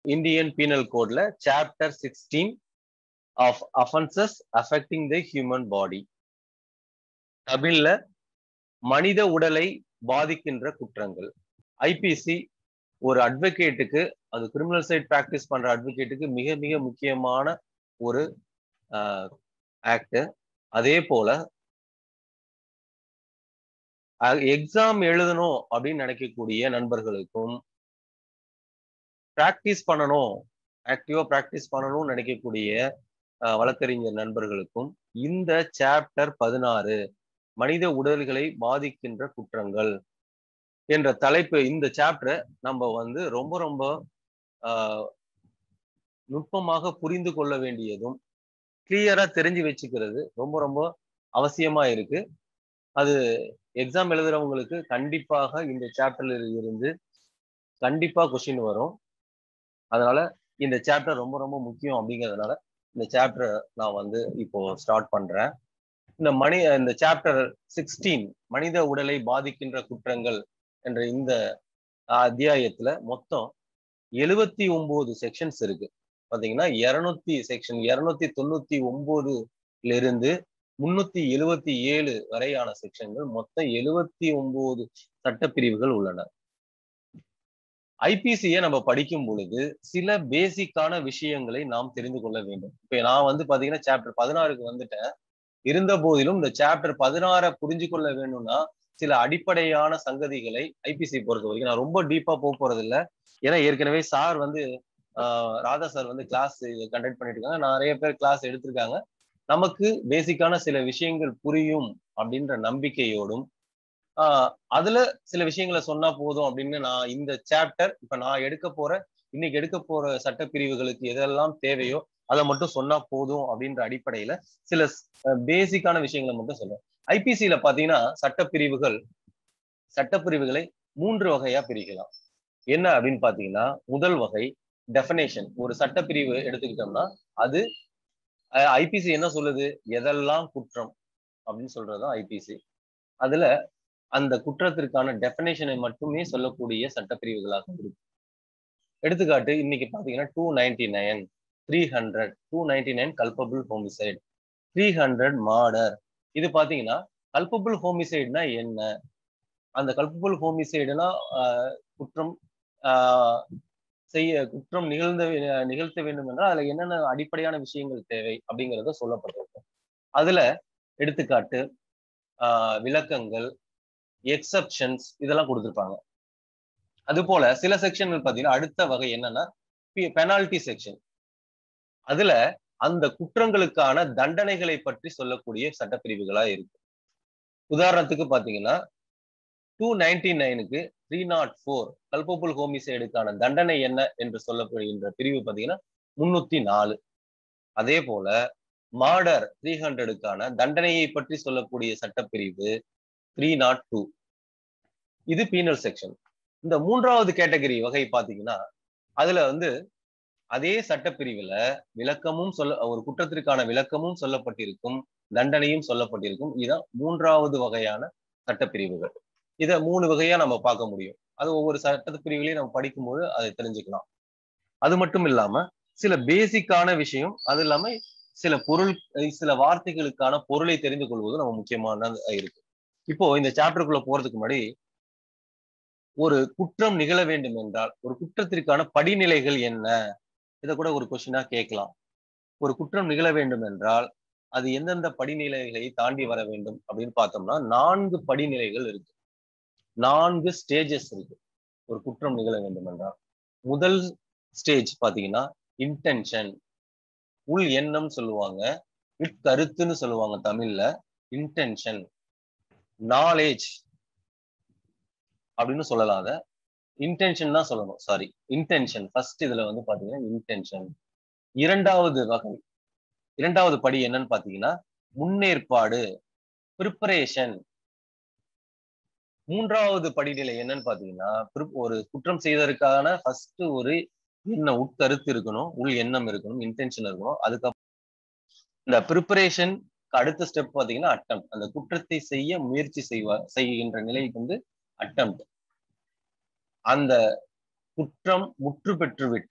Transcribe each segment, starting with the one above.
Indian penal கோட்ல chapter sixteen of offences affecting the human body தமிழ்ல மனித உடலை பாதிக்கின்ற குற்றங்கள் ஐபிசி ஒரு அட்வொகேட்டுக்கு அது கிரிமினல் சைட் ப்ராக்டிஸ் பண்ற அட்வொகேட்டுக்கு மிக மிக முக்கியமான ஒரு ஆக்ட் அதே போல எக்ஸாம் எழுதணும் அப்படின்னு நினைக்கக்கூடிய நண்பர்களுக்கும் ப்ராக்டிஸ் பண்ணணும் ஆக்டிவா ப்ராக்டிஸ் பண்ணணும்னு நினைக்கக்கூடிய வழக்கறிஞர் நண்பர்களுக்கும் இந்த சாப்டர் பதினாறு மனித உடல்களை பாதிக்கின்ற குற்றங்கள் என்ற தலைப்பு இந்த சாப்டரை நம்ம வந்து ரொம்ப ரொம்ப நுட்பமாக புரிந்து கொள்ள வேண்டியதும் கிளியரா தெரிஞ்சு வச்சுக்கிறது ரொம்ப ரொம்ப அவசியமா இருக்கு அது எக்ஸாம் எழுதுறவங்களுக்கு கண்டிப்பாக இந்த சாப்டர்ல இருந்து கண்டிப்பா கொஸ்டின் வரும் அதனால இந்த சாப்டர் ரொம்ப ரொம்ப முக்கியம் அப்படிங்கிறதுனால இந்த சாப்டரை நான் வந்து இப்போ ஸ்டார்ட் பண்றேன் இந்த மணி இந்த சாப்டர் சிக்ஸ்டீன் மனித உடலை பாதிக்கின்ற குற்றங்கள் என்ற இந்த அத்தியாயத்துல மொத்தம் எழுவத்தி ஒன்பது செக்ஷன்ஸ் இருக்கு பாத்தீங்கன்னா இருநூத்தி செக்ஷன் இருநூத்தி தொண்ணூத்தி ஒன்பதுல இருந்து முன்னூத்தி எழுவத்தி ஏழு வரையான செக்ஷன்கள் மொத்தம் எழுவத்தி ஒன்பது சட்டப்பிரிவுகள் உள்ளன ஐபிசியை நம்ம படிக்கும் பொழுது சில பேசிக்கான விஷயங்களை நாம் தெரிந்து கொள்ள வேண்டும் இப்ப நான் வந்து பாத்தீங்கன்னா சாப்டர் பதினாறுக்கு வந்துட்டேன் இருந்த போதிலும் இந்த சாப்டர் பதினாறை புரிஞ்சு கொள்ள வேணும்னா சில அடிப்படையான சங்கதிகளை ஐபிசி பொறுத்த வரைக்கும் நான் ரொம்ப டீப்பா போக போறது இல்லை ஏன்னா ஏற்கனவே சார் வந்து ராதா சார் வந்து கிளாஸ் கண்டக்ட் பண்ணிட்டு இருக்காங்க நிறைய பேர் கிளாஸ் எடுத்திருக்காங்க நமக்கு பேசிக்கான சில விஷயங்கள் புரியும் அப்படின்ற நம்பிக்கையோடும் ஆஹ் அதுல சில விஷயங்களை சொன்னா போதும் அப்படின்னு நான் இந்த சாப்டர் இப்ப நான் எடுக்க போற இன்னைக்கு எடுக்க போற சட்டப்பிரிவுகளுக்கு எதெல்லாம் தேவையோ அதை மட்டும் சொன்னா போதும் அப்படின்ற அடிப்படையில சில பேசிக்கான விஷயங்களை மட்டும் சொல்றேன் ஐபிசியில பாத்தீங்கன்னா சட்டப்பிரிவுகள் சட்டப்பிரிவுகளை மூன்று வகையா பிரிக்கலாம் என்ன அப்படின்னு பாத்தீங்கன்னா முதல் வகை டெஃபனேஷன் ஒரு சட்டப்பிரிவு எடுத்துக்கிட்டோம்னா அது ஐபிசி என்ன சொல்லுது எதெல்லாம் குற்றம் அப்படின்னு சொல்றதுதான் ஐபிசி அதுல அந்த குற்றத்திற்கான டெஃபனேஷனை மட்டுமே சொல்லக்கூடிய சட்டப்பிரிவுகளாக இருக்கு எடுத்துக்காட்டு இன்னைக்கு பாத்தீங்கன்னா two ninety nine three hundred two ninety nine culpable homicide three hundred murder இது பாத்தீங்கன்னா கல்பபிள் ஹோமிசைடுனா என்ன அந்த கல்பபிள் ஹோமிசைடுனா குற்றம் செய்ய குற்றம் நிகழ்ந்த நிகழ்த்த வேண்டும் என்றால் அதுல என்னென்ன அடிப்படையான விஷயங்கள் தேவை அப்படிங்கிறத சொல்லப்பட்டிருக்கும் அதுல எடுத்துக்காட்டு ஆஹ் விளக்கங்கள் எக்ஸப்ஷன்ஸ் இதெல்லாம் கொடுத்துருப்பாங்க அது போல சில செக்ஷன்கள் பாத்தீங்கன்னா அடுத்த வகை என்னன்னா பெனால்டி செக்ஷன் அதுல அந்த குற்றங்களுக்கான தண்டனைகளை பற்றி சொல்லக்கூடிய சட்டப்பிரிவுகளா இருக்கு உதாரணத்துக்கு பாத்தீங்கன்னா டூ நைன்டி நைனுக்கு த்ரீ நாட் ஃபோர் கல்பபுல் ஹோமிசைடுக்கான தண்டனை என்ன என்று சொல்லப்படுகின்ற பிரிவு பாத்தீங்கன்னா முன்னூத்தி நாலு அதே போல மார்டர் த்ரீ ஹண்ட்ரடுக்கான தண்டனையை பற்றி சொல்லக்கூடிய சட்டப்பிரிவு த்ரீ நாட் டூ இது பீனல் செக்ஷன் இந்த மூன்றாவது கேட்டகரி வகை பாத்தீங்கன்னா அதுல வந்து அதே சட்டப்பிரிவுல விளக்கமும் சொல்ல ஒரு குற்றத்திற்கான விளக்கமும் சொல்லப்பட்டிருக்கும் தண்டனையும் சொல்லப்பட்டிருக்கும் இதுதான் மூன்றாவது வகையான சட்டப்பிரிவுகள் இதை மூணு வகையா நம்ம பார்க்க முடியும் அது ஒவ்வொரு சட்டப்பிரிவுகளையும் நம்ம படிக்கும்போது அதை தெரிஞ்சுக்கலாம் அது மட்டும் இல்லாம சில பேசிக்கான விஷயம் அது இல்லாம சில பொருள் சில வார்த்தைகளுக்கான பொருளை தெரிந்து கொள்வது நம்ம முக்கியமானது இருக்கு இப்போ இந்த சாப்டருக்குள்ள போறதுக்கு முன்னாடி ஒரு குற்றம் நிகழ வேண்டும் என்றால் ஒரு குற்றத்திற்கான படிநிலைகள் என்ன இதை கூட ஒரு கொஸ்டினா கேட்கலாம் ஒரு குற்றம் நிகழ வேண்டும் என்றால் அது எந்தெந்த படிநிலைகளை தாண்டி வர வேண்டும் அப்படின்னு பார்த்தோம்னா நான்கு படிநிலைகள் இருக்கு நான்கு ஸ்டேஜஸ் இருக்கு ஒரு குற்றம் நிகழ வேண்டும் என்றால் முதல் ஸ்டேஜ் பாத்தீங்கன்னா இன்டென்ஷன் உள் எண்ணம் சொல்லுவாங்க உட்கருத்துன்னு சொல்லுவாங்க தமிழ்ல இன்டென்ஷன் நாலேஜ் அப்படின்னு சொல்லலாம் அத இன்டென்ஷன் தான் சொல்லணும் சாரி இன்டென்ஷன் ஃபர்ஸ்ட் இதுல வந்து பாத்தீங்கன்னா இன்டென்ஷன் இரண்டாவது வகை இரண்டாவது படி என்னன்னு பாத்தீங்கன்னா முன்னேற்பாடு ப்ரிப்பரேஷன் மூன்றாவது படிநிலை என்னன்னு பாத்தீங்கன்னா ஒரு குற்றம் செய்வதற்கான ஃபர்ஸ்ட் ஒரு என்ன உட்கருத்து இருக்கணும் உள் எண்ணம் இருக்கணும் இன்டென்ஷன் இருக்கணும் அதுக்கப்புறம் இந்த ப்ரிப்பரேஷன் அடுத்த ஸ்டெப் பாத்தீங்கன்னா அட்டம் அந்த குற்றத்தை செய்ய முயற்சி செய்வா செய்கின்ற நிலைக்கு வந்து அட்டம் அந்த குற்றம் முற்று பெற்று விட்டால்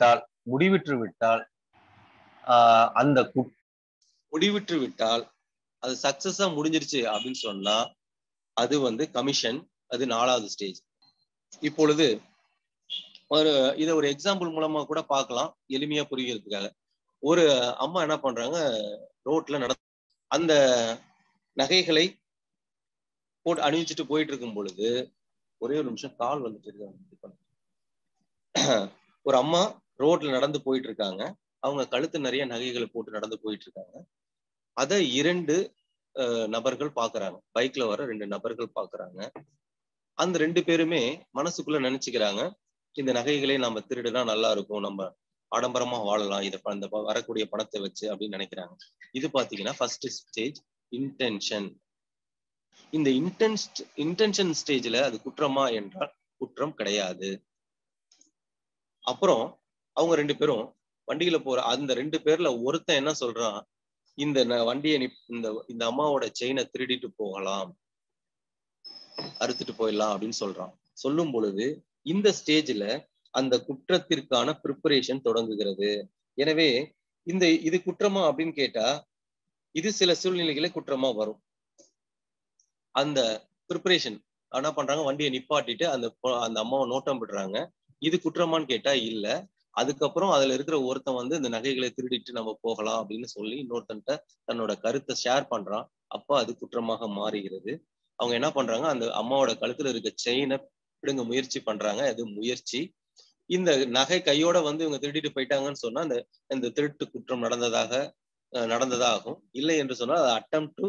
முடிவிற்று விட்டால் ஆஹ் அந்த குட் முடிவிற்று விட்டால் அது சக்சஸா முடிஞ்சிருச்சு அப்படின்னு சொன்னா அது வந்து கமிஷன் அது நாலாவது ஸ்டேஜ் இப்பொழுது ஒரு இதை ஒரு எக்ஸாம்பிள் மூலமா கூட பார்க்கலாம் எளிமையா புரிகிறதுக்காக ஒரு அம்மா என்ன பண்றாங்க ரோட்ல நட அந்த நகைகளை போட்டு அணிவிச்சுட்டு போயிட்டு இருக்கும் பொழுது ஒரே ஒரு நிமிஷம் கால் வந்துட்டு இருக்காங்க ஒரு அம்மா ரோட்ல நடந்து போயிட்டு இருக்காங்க அவங்க கழுத்து நிறைய நகைகளை போட்டு நடந்து போயிட்டு இருக்காங்க அதை இரண்டு நபர்கள் பாக்குறாங்க பைக்ல வர ரெண்டு நபர்கள் பாக்குறாங்க அந்த ரெண்டு பேருமே மனசுக்குள்ள நினைச்சுக்கிறாங்க இந்த நகைகளை நம்ம திருடுனா நல்லா இருக்கும் நம்ம ஆடம்பரமா வாழலாம் இதை அந்த வரக்கூடிய பணத்தை வச்சு அப்படின்னு நினைக்கிறாங்க இது பாத்தீங்கன்னா ஃபர்ஸ்ட் ஸ்டேஜ் இன்டென்ஷன் இந்த இன்டென்ஸ் இன்டென்ஷன் ஸ்டேஜ்ல அது குற்றமா என்றால் குற்றம் கிடையாது அப்புறம் அவங்க ரெண்டு பேரும் வண்டியில போற அந்த ரெண்டு பேர்ல ஒருத்தன் என்ன சொல்றான் இந்த வண்டியை இந்த இந்த அம்மாவோட செயினை திருடிட்டு போகலாம் அறுத்துட்டு போயிடலாம் அப்படின்னு சொல்றான் சொல்லும் பொழுது இந்த ஸ்டேஜ்ல அந்த குற்றத்திற்கான ப்ரிப்பரேஷன் தொடங்குகிறது எனவே இந்த இது குற்றமா அப்படின்னு கேட்டா இது சில சூழ்நிலைகளே குற்றமா வரும் அந்த ப்ரிப்பரேஷன் என்ன பண்றாங்க வண்டியை நிப்பாட்டிட்டு அந்த அந்த அம்மாவை நோட்டம் விடுறாங்க இது குற்றமான்னு கேட்டா இல்ல அதுக்கப்புறம் அதுல இருக்கிற ஒருத்தன் வந்து இந்த நகைகளை திருடிட்டு நம்ம போகலாம் அப்படின்னு சொல்லி இன்னொருத்தன்ட்ட தன்னோட கருத்தை ஷேர் பண்றான் அப்ப அது குற்றமாக மாறுகிறது அவங்க என்ன பண்றாங்க அந்த அம்மாவோட கழுத்துல இருக்க செயினை பிடுங்க முயற்சி பண்றாங்க அது முயற்சி இந்த நகை கையோட வந்து இவங்க திருடிட்டு போயிட்டாங்கன்னு சொன்னா அந்த இந்த திருட்டு குற்றம் நடந்ததாக நடந்ததாகும் இல்லை என்று சொன்னால் அது அட்டம் டு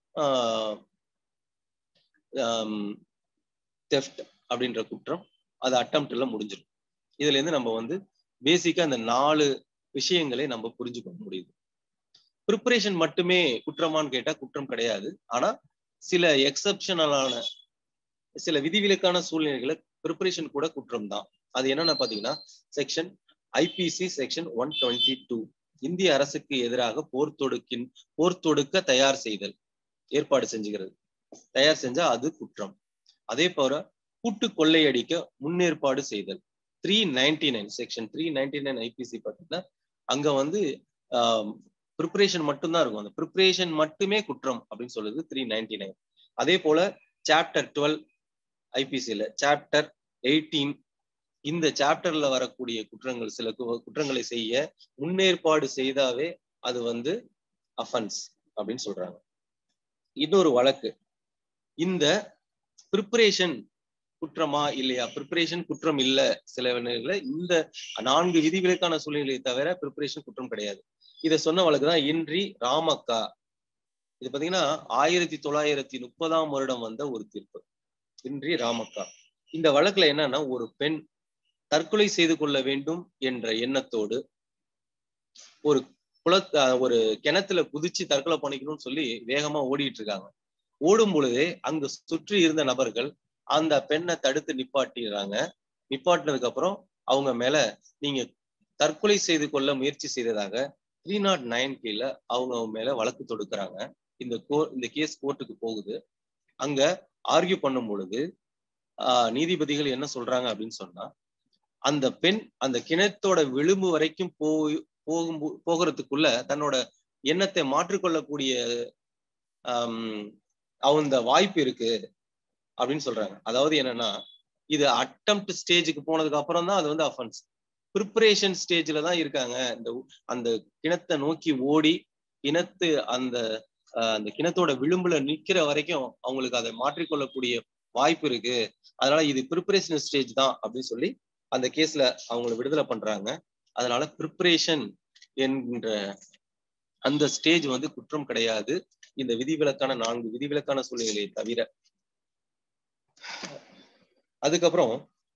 தெஃப்ட் அப்படின்ற குற்றம் அது அட்டம்ப்ட்ல முடிஞ்சிடும் இதுல இருந்து நம்ம வந்து பேசிக்கா அந்த நாலு விஷயங்களை நம்ம புரிஞ்சுக்க முடியுது ப்ரிப்பரேஷன் மட்டுமே குற்றமான்னு கேட்டா குற்றம் கிடையாது ஆனா சில எக்ஸப்ஷனலான சில விதிவிலக்கான சூழ்நிலைகளை ப்ரிப்பரேஷன் கூட குற்றம் தான் அது என்னன்னா பாத்தீங்கன்னா section IPC section one twenty two இந்திய அரசுக்கு எதிராக போர் தொடுக்கின் போர் தொடுக்க தயார் செய்தல் ஏற்பாடு செஞ்சுக்கிறது தயார் செஞ்சா அது குற்றம் அதே போல கூட்டு கொள்ளையடிக்க முன்னேற்பாடு செய்தல் three ninety nine section three ninety nine IPC பார்த்தீங்கன்னா அங்க வந்து ப்ரிப்பரேஷன் மட்டும்தான் இருக்கும் அந்த ப்ரிப்பரேஷன் மட்டுமே குற்றம் அப்படின்னு சொல்லுது த்ரீ நைன்டி நைன் அதே போல சாப்டர் டுவெல் ஐபிசியில சாப்டர் எயிட்டீன் இந்த சாப்டர்ல வரக்கூடிய குற்றங்கள் சில குற்றங்களை செய்ய முன்னேற்பாடு செய்தாவே அது வந்து அஃபன்ஸ் அப்படின்னு சொல்றாங்க இன்னொரு வழக்கு இந்த ப்ரிப்பரேஷன் குற்றமா இல்லையா ப்ரிப்பரேஷன் குற்றம் இல்ல சில இந்த நான்கு விதிகளுக்கான சூழ்நிலையை தவிர ப்ரிப்பரேஷன் குற்றம் கிடையாது இதை சொன்ன வழக்கு தான் இன்றி ராமக்கா இது பாத்தீங்கன்னா ஆயிரத்தி தொள்ளாயிரத்தி முப்பதாம் வருடம் வந்த ஒரு தீர்ப்பு இன்றி ராமக்கா இந்த வழக்குல என்னன்னா ஒரு பெண் தற்கொலை செய்து கொள்ள வேண்டும் என்ற எண்ணத்தோடு ஒரு குள ஒரு கிணத்துல குதிச்சு தற்கொலை பண்ணிக்கணும்னு சொல்லி வேகமா ஓடிட்டு இருக்காங்க ஓடும் பொழுதே அங்கு சுற்றி இருந்த நபர்கள் அந்த பெண்ணை தடுத்து நிப்பாட்டிடுறாங்க நிப்பாட்டினதுக்கு அப்புறம் அவங்க மேல நீங்க தற்கொலை செய்து கொள்ள முயற்சி செய்ததாக த்ரீ நாட் நைன் கீழ அவங்க மேல வழக்கு தொடுக்கிறாங்க இந்த கோ இந்த கேஸ் கோர்ட்டுக்கு போகுது அங்க ஆர்கியூ பண்ணும் பொழுது ஆஹ் நீதிபதிகள் என்ன சொல்றாங்க அப்படின்னு சொன்னா அந்த பெண் அந்த கிணத்தோட விளிம்பு வரைக்கும் போய் போகும் போகிறதுக்குள்ள தன்னோட எண்ணத்தை மாற்றிக்கொள்ளக்கூடிய அந்த வாய்ப்பு இருக்கு அப்படின்னு சொல்றாங்க அதாவது என்னன்னா இது அட்டம்ப்ட் ஸ்டேஜுக்கு போனதுக்கு அப்புறம் தான் அது வந்து அஃபென்ஸ் ப்ரிப்பரேஷன் ஸ்டேஜ்ல தான் இருக்காங்க இந்த அந்த கிணத்தை நோக்கி ஓடி கிணத்து அந்த அந்த கிணத்தோட விளிம்புல நிக்கிற வரைக்கும் அவங்களுக்கு அதை மாற்றிக்கொள்ளக்கூடிய வாய்ப்பு இருக்கு அதனால இது ப்ரிப்பரேஷன் ஸ்டேஜ் தான் அப்படின்னு சொல்லி அந்த கேஸ்ல அவங்கள விடுதலை பண்றாங்க அதனால ப்ரிப்பரேஷன் என்கின்ற அந்த ஸ்டேஜ் வந்து குற்றம் கிடையாது இந்த விதிவிலக்கான நான்கு விதிவிலக்கான சூழ்நிலையை தவிர அதுக்கப்புறம்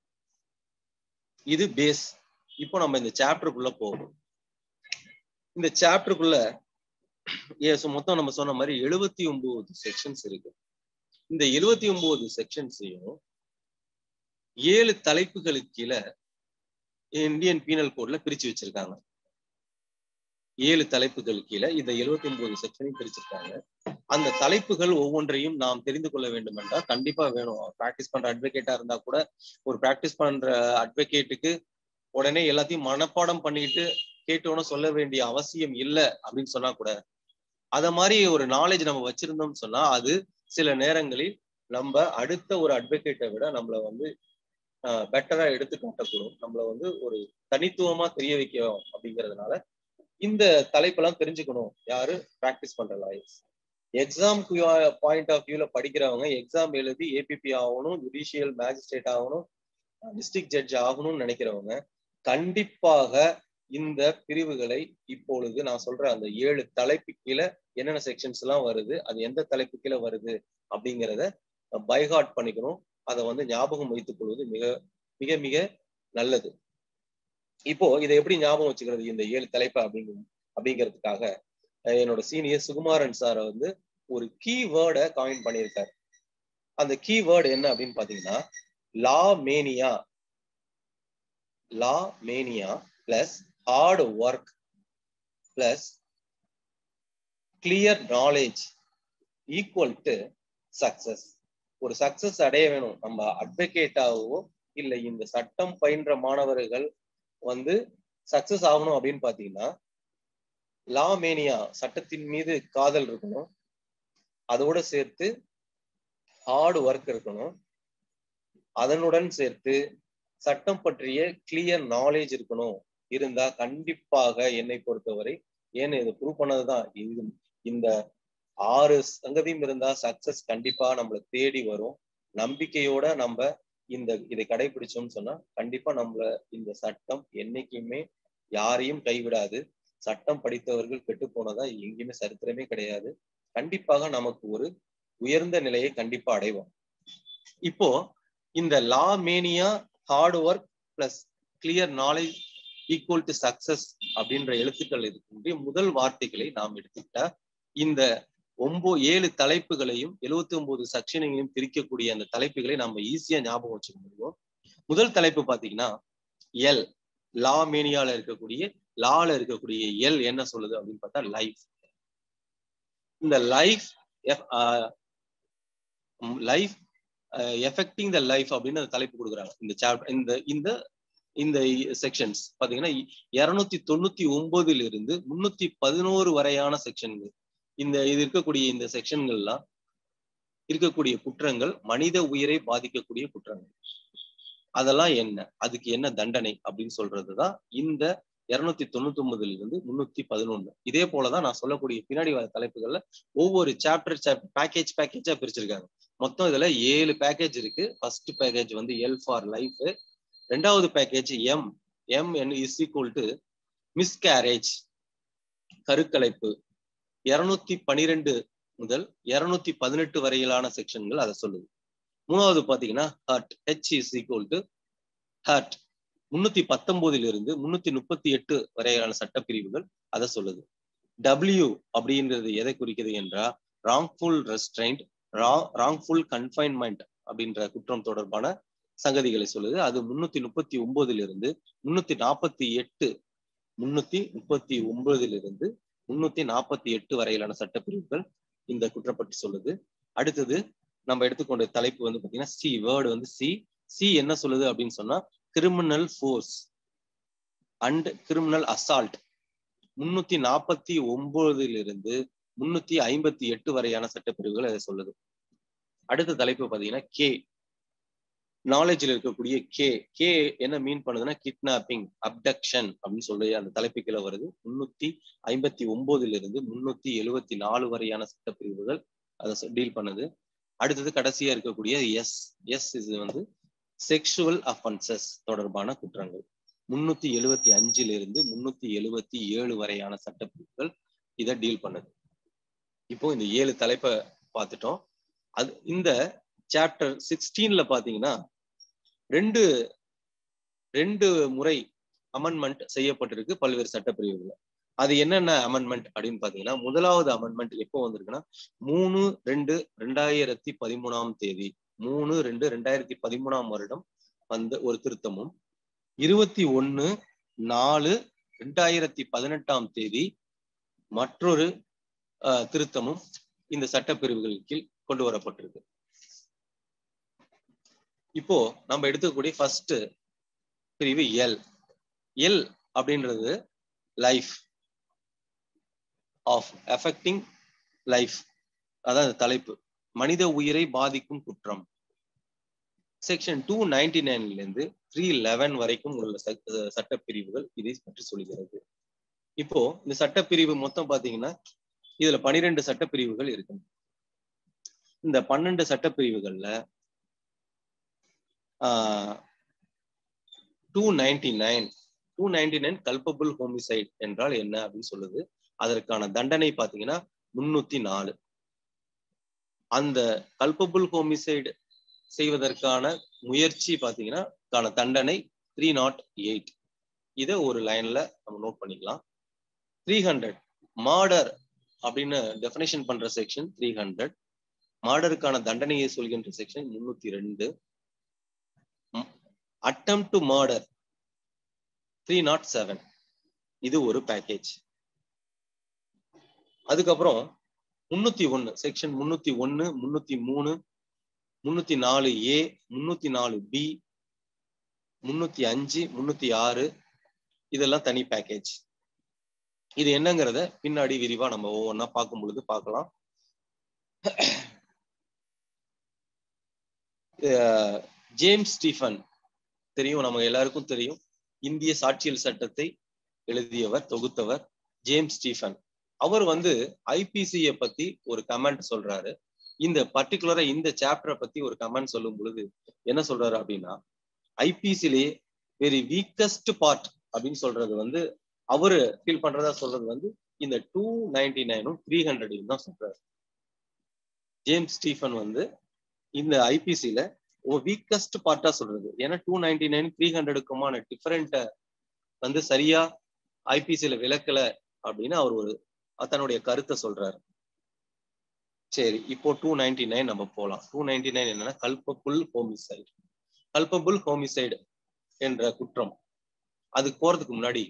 இது பேஸ் இப்போ நம்ம இந்த சாப்டருக்குள்ள போவோம் இந்த சாப்டருக்குள்ள ஏசு மொத்தம் நம்ம சொன்ன மாதிரி எழுபத்தி ஒன்பது செக்ஷன்ஸ் இருக்கு இந்த எழுபத்தி ஒன்பது செக்ஷன்ஸையும் ஏழு தலைப்புகளுக்கு கீழே இந்தியன் பீனல் கோட்ல பிரிச்சு வச்சிருக்காங்க ஏழு தலைப்புகள் கீழே இந்த எழுபத்தி ஒன்பது செக்ஷனையும் பிரிச்சிருக்காங்க அந்த தலைப்புகள் ஒவ்வொன்றையும் நாம் தெரிந்து கொள்ள வேண்டும் என்றால் கண்டிப்பா வேணும் பிராக்டிஸ் பண்ற அட்வொகேட்டா இருந்தா கூட ஒரு பிராக்டிஸ் பண்ற அட்வொகேட்டுக்கு உடனே எல்லாத்தையும் மனப்பாடம் பண்ணிட்டு கேட்டோன்னு சொல்ல வேண்டிய அவசியம் இல்லை அப்படின்னு சொன்னா கூட அத மாதிரி ஒரு நாலேஜ் நம்ம வச்சிருந்தோம்னு சொன்னா அது சில நேரங்களில் நம்ம அடுத்த ஒரு அட்வொகேட்டை விட நம்மள வந்து பெட்டரா எடுத்து காட்டக்கூடும் நம்மள வந்து ஒரு தனித்துவமா தெரிய வைக்கும் அப்படிங்கிறதுனால இந்த தலைப்பெல்லாம் தெரிஞ்சுக்கணும் யாரு பிராக்டிஸ் பண்ற லாயர்ஸ் எக்ஸாம் பாயிண்ட் ஆஃப் வியூல படிக்கிறவங்க எக்ஸாம் எழுதி ஏபிபி ஆகணும் ஜுடிஷியல் மேஜிஸ்ட்ரேட் ஆகணும் டிஸ்ட்ரிக்ட் ஜட்ஜ் ஆகணும்னு நினைக்கிறவங்க கண்டிப்பாக இந்த பிரிவுகளை இப்பொழுது நான் சொல்ற அந்த ஏழு தலைப்பு கீழே என்னென்ன செக்ஷன்ஸ் எல்லாம் வருது அது எந்த தலைப்பு கீழே வருது அப்படிங்கிறத பைஹார்ட் பண்ணிக்கணும் அதை வந்து ஞாபகம் வைத்துக் கொள்வது மிக மிக மிக நல்லது இப்போ இதை எப்படி ஞாபகம் வச்சுக்கிறது இந்த ஏழு தலைப்பு அப்படிங்க அப்படிங்கிறதுக்காக என்னோட சீனியர் சுகுமாரன் சார் வந்து ஒரு கீ வேர்டை காயின் பண்ணியிருக்காரு அந்த கீ வேர்டு என்ன அப்படின்னு பாத்தீங்கன்னா law mania law mania plus hard work plus clear knowledge equal to success ஒரு சக்சஸ் அடைய வேணும் நம்ம அட்வொகேட்டாவோ இல்ல இந்த சட்டம் பயின்ற மாணவர்கள் வந்து சக்சஸ் ஆகணும் அப்படின்னு பாத்தீங்கன்னா லா மேனியா சட்டத்தின் மீது காதல் இருக்கணும் அதோட சேர்த்து ஹார்ட் ஒர்க் இருக்கணும் அதனுடன் சேர்த்து சட்டம் பற்றிய கிளியர் நாலேஜ் இருக்கணும் இருந்தா கண்டிப்பாக என்னை பொறுத்தவரை ஏன்னு இதை ப்ரூவ் பண்ணதுதான் இது இந்த ஆறு சங்கதியும் இருந்தா சக்சஸ் கண்டிப்பா நம்மளை தேடி வரும் நம்பிக்கையோட நம்ம இந்த இதை கடைபிடிச்சோம்னு சொன்னா கண்டிப்பா நம்மள இந்த சட்டம் என்னைக்குமே யாரையும் கைவிடாது சட்டம் படித்தவர்கள் கெட்டு போனதா எங்கேயுமே சரித்திரமே கிடையாது கண்டிப்பாக நமக்கு ஒரு உயர்ந்த நிலையை கண்டிப்பா அடைவோம் இப்போ இந்த law mania hard work plus clear knowledge equal to success அப்படின்ற எழுத்துக்கள் இருக்கின்ற முதல் வார்த்தைகளை நாம் எடுத்துக்கிட்டா இந்த ஒன்போ ஏழு தலைப்புகளையும் எழுவத்தி ஒன்பது செக்ஷனையும் பிரிக்கக்கூடிய அந்த தலைப்புகளை நம்ம ஈஸியா ஞாபகம் வச்சுக்க முடியும் முதல் தலைப்பு பாத்தீங்கன்னா எல் லா மேனியால இருக்கக்கூடிய லால இருக்கக்கூடிய எல் என்ன சொல்லுது அப்படின்னு பார்த்தா லைஃப் இந்த life life affecting the life அப்படின்னு அந்த தலைப்பு கொடுக்குறாங்க இந்த சாப்டர் இந்த இந்த இந்த செக்ஷன்ஸ் பாத்தீங்கன்னா இருநூத்தி தொண்ணூத்தி ஒன்பதுல இருந்து முன்னூத்தி பதினோரு வரையான செக்ஷன்கள் இந்த இது இருக்கக்கூடிய இந்த செக்ஷன்கள்லாம் இருக்கக்கூடிய குற்றங்கள் மனித உயிரை பாதிக்கக்கூடிய குற்றங்கள் அதெல்லாம் என்ன அதுக்கு என்ன தண்டனை அப்படின்னு சொல்றதுதான் இந்த இருநூத்தி தொண்ணூத்தி ஒன்பதுல இருந்து முன்னூத்தி பதினொன்னு இதே போலதான் நான் சொல்லக்கூடிய பின்னாடி வர தலைப்புகள்ல ஒவ்வொரு சாப்டர் சாப்டர் பேக்கேஜ் பேக்கேஜா பிரிச்சிருக்காங்க மொத்தம் இதுல ஏழு பேக்கேஜ் இருக்கு ஃபர்ஸ்ட் பேக்கேஜ் வந்து எல் ஃபார் லைஃப் ரெண்டாவது package M M N is equal to miscarriage கருக்கலைப்பு இருநூத்தி பனிரெண்டு முதல் இருநூத்தி பதினெட்டு வரையிலான செக்ஷன்கள் அதை சொல்லுது மூணாவது பாத்தீங்கன்னா hurt H is equal to hurt முன்னூத்தி பத்தொன்பதுல இருந்து முன்னூத்தி முப்பத்தி எட்டு வரையிலான சட்டப்பிரிவுகள் அதை சொல்லுது டபிள்யூ அப்படின்றது எதை குறிக்குது என்றால் ராங்ஃபுல் ரெஸ்ட்ரைண்ட் ராங்ஃபுல் கன்ஃபைன்மெண்ட் அப்படின்ற குற்றம் தொடர்பான சங்கதிகளை சொல்லுது அது முன்னூத்தி முப்பத்தி ஒன்பதுல இருந்து முன்னூத்தி நாற்பத்தி எட்டு முன்னூத்தி முப்பத்தி ஒன்பதுல இருந்து முன்னூத்தி நாற்பத்தி எட்டு வரையிலான சட்டப்பிரிவுகள் இந்த குற்றப்பற்றி சொல்லுது அடுத்தது நம்ம எடுத்துக்கொண்ட தலைப்பு வந்து பாத்தீங்கன்னா சி வேர்டு வந்து சி சி என்ன சொல்லுது அப்படின்னு சொன்னா criminal force and criminal assault முன்னூத்தி நாற்பத்தி ஒன்பதுல இருந்து முன்னூத்தி ஐம்பத்தி எட்டு வரையான சட்டப்பிரிவுகள் அதை சொல்லுது அடுத்த தலைப்பு பாத்தீங்கன்னா கே நாலேஜ்ல இருக்கக்கூடிய கே கே என்ன மீன் பண்ணுதுன்னா கிட்னாப்பிங் அப்டக்ஷன் அப்படின்னு சொல்லி அந்த தலைப்பு கீழே வருது முன்னூத்தி ஐம்பத்தி ஒன்பதுல இருந்து முன்னூத்தி எழுவத்தி நாலு வரையான சட்டப்பிரிவுகள் அதை டீல் பண்ணுது அடுத்தது கடைசியா இருக்கக்கூடிய எஸ் எஸ் இது வந்து செக்ஷுவல் அஃபென்சஸ் தொடர்பான குற்றங்கள் முன்னூத்தி எழுவத்தி அஞ்சுல இருந்து முன்னூத்தி எழுவத்தி ஏழு வரையான சட்டப்பிரிவுகள் இதை டீல் பண்ணுது இப்போ இந்த ஏழு தலைப்பை பார்த்துட்டோம் அது இந்த சாப்டர் சிக்ஸ்டீன்ல பாத்தீங்கன்னா ரெண்டு ரெண்டு முறை அமெண்ட்மெண்ட் செய்யப்பட்டிருக்கு பல்வேறு சட்டப்பிரிவுகள் அது என்னென்ன அமெண்ட்மெண்ட் அப்படின்னு பாத்தீங்கன்னா முதலாவது அமெண்ட்மெண்ட் எப்போ வந்திருக்குன்னா மூணு ரெண்டு ரெண்டாயிரத்தி பதிமூணாம் தேதி மூணு ரெண்டு ரெண்டாயிரத்தி பதிமூணாம் வருடம் வந்த ஒரு திருத்தமும் இருபத்தி ஒன்னு நாலு ரெண்டாயிரத்தி பதினெட்டாம் தேதி மற்றொரு திருத்தமும் இந்த சட்டப்பிரிவுகள் கீழ் கொண்டு வரப்பட்டிருக்கு இப்போ நம்ம எடுத்துக்கக்கூடிய ஃபர்ஸ்ட் பிரிவு எல் எல் அப்படின்றது லைஃப் ஆஃப் அஃபெக்டிங் லைஃப் அதாவது தலைப்பு மனித உயிரை பாதிக்கும் குற்றம் செக்ஷன் டூ நைன்டி நைன்ல இருந்து த்ரீ லெவன் வரைக்கும் உள்ள சட்டப்பிரிவுகள் இதை பற்றி சொல்கிறது இப்போ இந்த சட்டப்பிரிவு மொத்தம் பாத்தீங்கன்னா இதுல பனிரெண்டு சட்டப்பிரிவுகள் இருக்கு இந்த பன்னெண்டு சட்டப்பிரிவுகள்ல two ninety nine two ninety nine culpable homicide என்றால் என்ன அப்படின்னு சொல்லுது அதற்கான தண்டனை பாத்தீங்கன்னா முன்னூத்தி நாலு அந்த கல்பபிள் ஹோமிசைடு செய்வதற்கான முயற்சி பாத்தீங்கன்னா கான தண்டனை த்ரீ நாட் எயிட் இதை ஒரு லைன்ல நம்ம நோட் பண்ணிக்கலாம் த்ரீ ஹண்ட்ரட் மார்டர் அப்படின்னு டெஃபினேஷன் பண்ற செக்ஷன் த்ரீ ஹண்ட்ரட் மார்டருக்கான தண்டனையை சொல்கின்ற செக்ஷன் முன்னூத்தி ரெண்டு attempt to murder three naught seven இது ஒரு பேக்கேஜ் அதுக்கப்புறம் முன்னூத்தி ஒன்னு செக்ஷன் முன்னூத்தி ஒன்னு முன்னூத்தி மூணு முன்னூத்தி நாலு ஏ முன்னூத்தி நாலு பி முன்னூத்தி அஞ்சு முன்னூத்தி ஆறு இதெல்லாம் தனி பேக்கேஜ் இது என்னங்கிறத பின்னாடி விரிவா நம்ம ஒவ்வொன்றா பார்க்கும் பொழுது பார்க்கலாம் ஜேம்ஸ் ஸ்டீஃபன் தெரியும் நம்ம எல்லாருக்கும் தெரியும் இந்திய சாட்சியல் சட்டத்தை எழுதியவர் தொகுத்தவர் ஜேம்ஸ் ஸ்டீஃபன் அவர் வந்து ஐபிசிய பத்தி ஒரு கமெண்ட் சொல்றாரு இந்த பர்டிகுலரா இந்த சாப்டரை பத்தி ஒரு கமெண்ட் சொல்லும் பொழுது என்ன சொல்றாரு அப்படின்னா ஐபிசிலேயே வெரி வீக்கஸ்ட் பார்ட் அப்படின்னு சொல்றது வந்து அவரு ஃபீல் பண்றதா சொல்றது வந்து இந்த டூ நைன்டி நைனும் த்ரீ ஹண்ட்ரடையும் தான் சொல்றாரு ஜேம்ஸ் ஸ்டீஃபன் வந்து இந்த ஐபிசில வீக்கஸ்ட் பார்ட்டா சொல்றது ஏன்னா டூ நைன்டி நைன் த்ரீ ஹண்ட்ரடுக்குமான டிஃபரெண்ட்ட வந்து சரியா ஐபிசில விளக்கல அப்படின்னு அவர் ஒரு தன்னுடைய கருத்தை சொல்றாரு சரி இப்போ டூ நைன்டி நைன் நம்ம போலாம் டூ நைன்டி நைன் என்னன்னா கல்பபுல் ஹோமிசைடு கல்பபுல் ஹோமிசைடு என்ற குற்றம் அதுக்கு போறதுக்கு முன்னாடி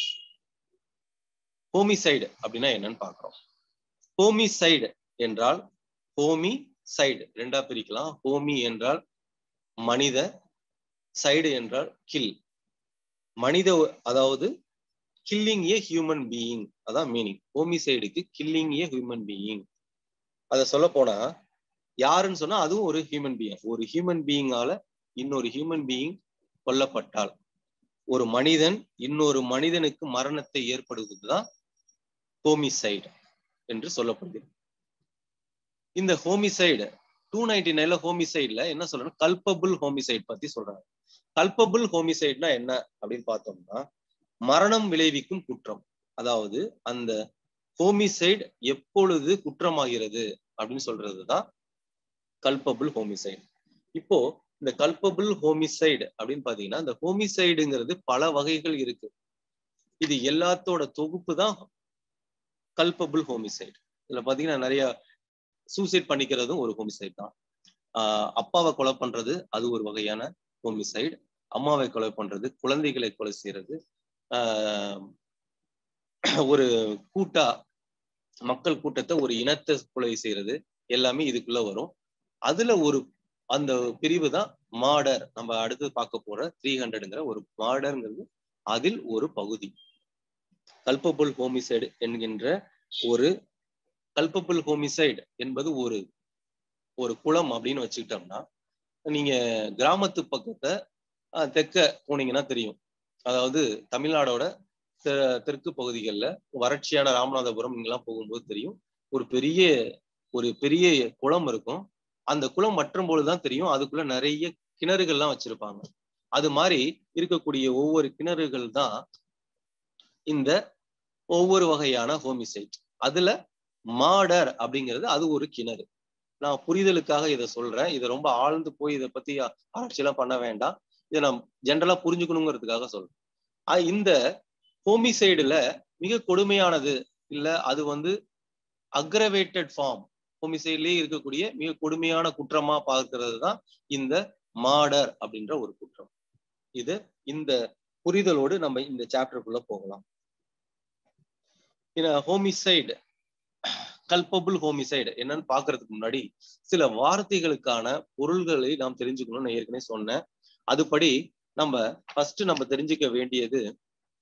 ஹோமிசைடு அப்படின்னா என்னன்னு பாக்குறோம் ஹோமிசைடு என்றால் ஹோமி சைடு ரெண்டா பிரிக்கலாம் ஹோமி என்றால் மனித சைடு என்றால் கில் மனித அதாவது கில்லிங் ஏ ஹியூமன் பீயிங் அதான் மீனிங் ஹோமிசைடுக்கு கில்லிங் ஏ ஹியூமன் பீயிங் அத சொல்ல போனா யாருன்னு சொன்னா அதுவும் ஒரு ஹியூமன் பீயிங் ஒரு ஹியூமன் பீயிங்கால இன்னொரு ஹியூமன் பீயிங் கொல்லப்பட்டால் ஒரு மனிதன் இன்னொரு மனிதனுக்கு மரணத்தை ஏற்படுவதுதான் ஹோமிசைடு என்று சொல்லப்படுகிறது இந்த ஹோமிசைடு டூ நைன்டி நைன்ல ஹோமிசைட்ல என்ன சொல்லணும் கல்பபுள் ஹோமிசைட் பத்தி சொல்றாங்க கல்பபுள் ஹோமிசைட்னா என்ன அப்படின்னு பார்த்தோம்னா மரணம் விளைவிக்கும் குற்றம் அதாவது அந்த ஹோமிசைட் எப்பொழுது குற்றமாகிறது அப்படின்னு சொல்றதுதான் கல்பபுள் ஹோமிசைடு இப்போ இந்த கல்பபுள் ஹோமிசைடு அப்படின்னு பாத்தீங்கன்னா இந்த ஹோமிசைடுங்கிறது பல வகைகள் இருக்கு இது எல்லாத்தோட தொகுப்பு தான் கல்பபுள் ஹோமிசைடு இதுல பாத்தீங்கன்னா நிறைய சூசைட் பண்ணிக்கிறதும் ஒரு ஹோமிசைட் தான் ஆஹ் அப்பாவை கொலை பண்றது அது ஒரு வகையான ஹோமிசைடு அம்மாவை கொலை பண்றது குழந்தைகளை கொலை செய்யறது ஆஹ் ஒரு கூட்டா மக்கள் கூட்டத்தை ஒரு இனத்தை கொலை செய்யறது எல்லாமே இதுக்குள்ள வரும் அதுல ஒரு அந்த பிரிவு தான் மாடர் நம்ம அடுத்து பார்க்க போற த்ரீ ஹண்ட்ரடுங்கிற ஒரு மாடர்ங்கிறது அதில் ஒரு பகுதி கல்பபுல் ஹோமிசைடு என்கின்ற ஒரு கல்பபுல் ஹோமிசைடு என்பது ஒரு ஒரு குளம் அப்படின்னு வச்சுக்கிட்டோம்னா நீங்க கிராமத்து பக்கத்தை தெற்க போனீங்கன்னா தெரியும் அதாவது தமிழ்நாடோட தெற்கு பகுதிகளில் வறட்சியான ராமநாதபுரம் இங்கெல்லாம் போகும்போது தெரியும் ஒரு பெரிய ஒரு பெரிய குளம் இருக்கும் அந்த குளம் மற்றும் பொழுதுதான் தெரியும் அதுக்குள்ள நிறைய கிணறுகள்லாம் வச்சிருப்பாங்க அது மாதிரி இருக்கக்கூடிய ஒவ்வொரு கிணறுகள் தான் இந்த ஒவ்வொரு வகையான ஹோமிசைட் அதுல மாடர் அப்படிங்கிறது அது ஒரு கிணறு நான் புரிதலுக்காக இதை சொல்றேன் இதை ரொம்ப ஆழ்ந்து போய் இதை பத்தி ஆராய்ச்சி எல்லாம் பண்ண வேண்டாம் இதை நான் ஜென்ரலா புரிஞ்சுக்கணுங்கிறதுக்காக சொல்றேன் இந்த ஹோமிசைடுல மிக கொடுமையானது இல்ல அது வந்து அக்ரவேட்டட் ஃபார்ம் ஹோமிசைட்லயே இருக்கக்கூடிய மிக கொடுமையான குற்றமா பார்க்கிறது தான் இந்த மாடர் அப்படின்ற ஒரு குற்றம் இது இந்த புரிதலோடு நம்ம இந்த சாப்டருக்குள்ள போகலாம் ஹோமிசைடு கல்பபுள் ஹோமிசைடு என்னன்னு பாக்குறதுக்கு முன்னாடி சில வார்த்தைகளுக்கான பொருள்களை நாம் தெரிஞ்சுக்கணும்னு நான் ஏற்கனவே சொன்னேன் அதுபடி நம்ம ஃபர்ஸ்ட் நம்ம தெரிஞ்சுக்க வேண்டியது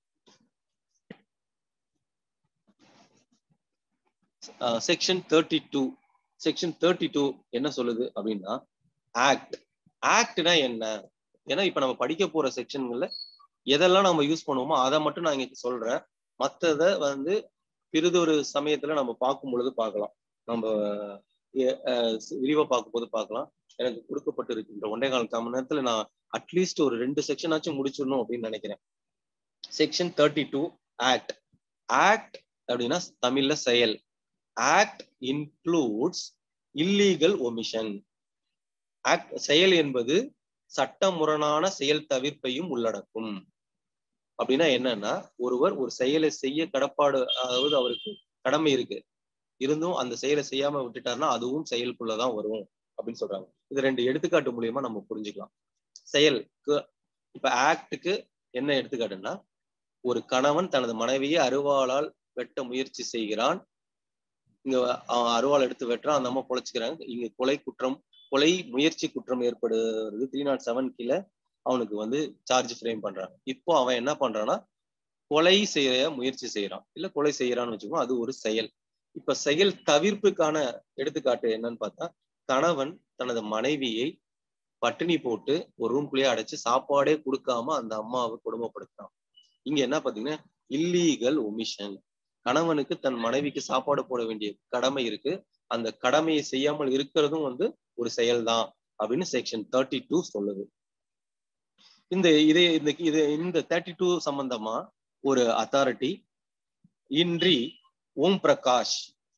section thirty two section thirty two என்ன சொல்லுது அப்படின்னா ஆக்ட் ஆக்ட்னா என்ன ஏன்னா இப்ப நம்ம படிக்க போற செக்ஷன்கள்ல எதெல்லாம் நம்ம யூஸ் பண்ணுவோமோ அதை மட்டும் நான் இங்க சொல்றேன் மத்தத வந்து பிறிதொரு சமயத்துல நம்ம பார்க்கும் பொழுது பார்க்கலாம் நம்ம விரிவா பார்க்கும்போது பார்க்கலாம் எனக்கு கொடுக்கப்பட்டு இருக்கின்ற ஒன்றே கால் மணி நேரத்துல நான் அட்லீஸ்ட் ஒரு ரெண்டு செக்ஷன் ஆச்சும் முடிச்சிடணும் அப்படின்னு நினைக்கிறேன் section thirty two act act அப்படின்னா தமிழ்ல செயல் act includes illegal omission act செயல் என்பது சட்டமுரணான செயல் தவிர்ப்பையும் உள்ளடக்கும் அப்படின்னா என்னன்னா ஒருவர் ஒரு செயலை செய்ய கடப்பாடு அதாவது அவருக்கு கடமை இருக்கு இருந்தும் அந்த செயலை செய்யாம விட்டுட்டாருன்னா அதுவும் செயலுக்குள்ளதான் வரும் அப்படின்னு சொல்றாங்க இது ரெண்டு எடுத்துக்காட்டு மூலியமா நம்ம புரிஞ்சுக்கலாம் செயல் இப்ப ஆக்டுக்கு என்ன எடுத்துக்காட்டுன்னா ஒரு கணவன் தனது மனைவியை அருவாளால் வெட்ட முயற்சி செய்கிறான் இங்க அருவாள் எடுத்து வெட்டுறான் அந்த அம்மா பொழைச்சுக்கிறாங்க இங்க கொலை குற்றம் கொலை முயற்சி குற்றம் ஏற்படுறது த்ரீ நாட் செவன் கீழே அவனுக்கு வந்து சார்ஜ் ஃப்ரேம் பண்றாங்க இப்போ அவன் என்ன பண்றான்னா கொலை செய்ய முயற்சி செய்யறான் இல்ல கொலை செய்யறான்னு வச்சுக்கோ அது ஒரு செயல் இப்ப செயல் தவிர்ப்புக்கான எடுத்துக்காட்டு என்னன்னு பார்த்தா கணவன் தனது மனைவியை பட்டினி போட்டு ஒரு ரூம்குள்ளேயே அடைச்சு சாப்பாடே கொடுக்காம அந்த அம்மாவை கொடுமைப்படுத்துறான் இங்க என்ன பாத்தீங்கன்னா இல்லீகல் ஒமிஷன் கணவனுக்கு தன் மனைவிக்கு சாப்பாடு போட வேண்டிய கடமை இருக்கு அந்த கடமையை செய்யாமல் இருக்கிறதும் வந்து ஒரு செயல்தான் அப்படின்னு செக்ஷன் தேர்ட்டி டூ சொல்லுது இந்த இதே இந்த இது இந்த தேர்ட்டி டூ சம்பந்தமா ஒரு அத்தாரிட்டி இன்றி Om Prakash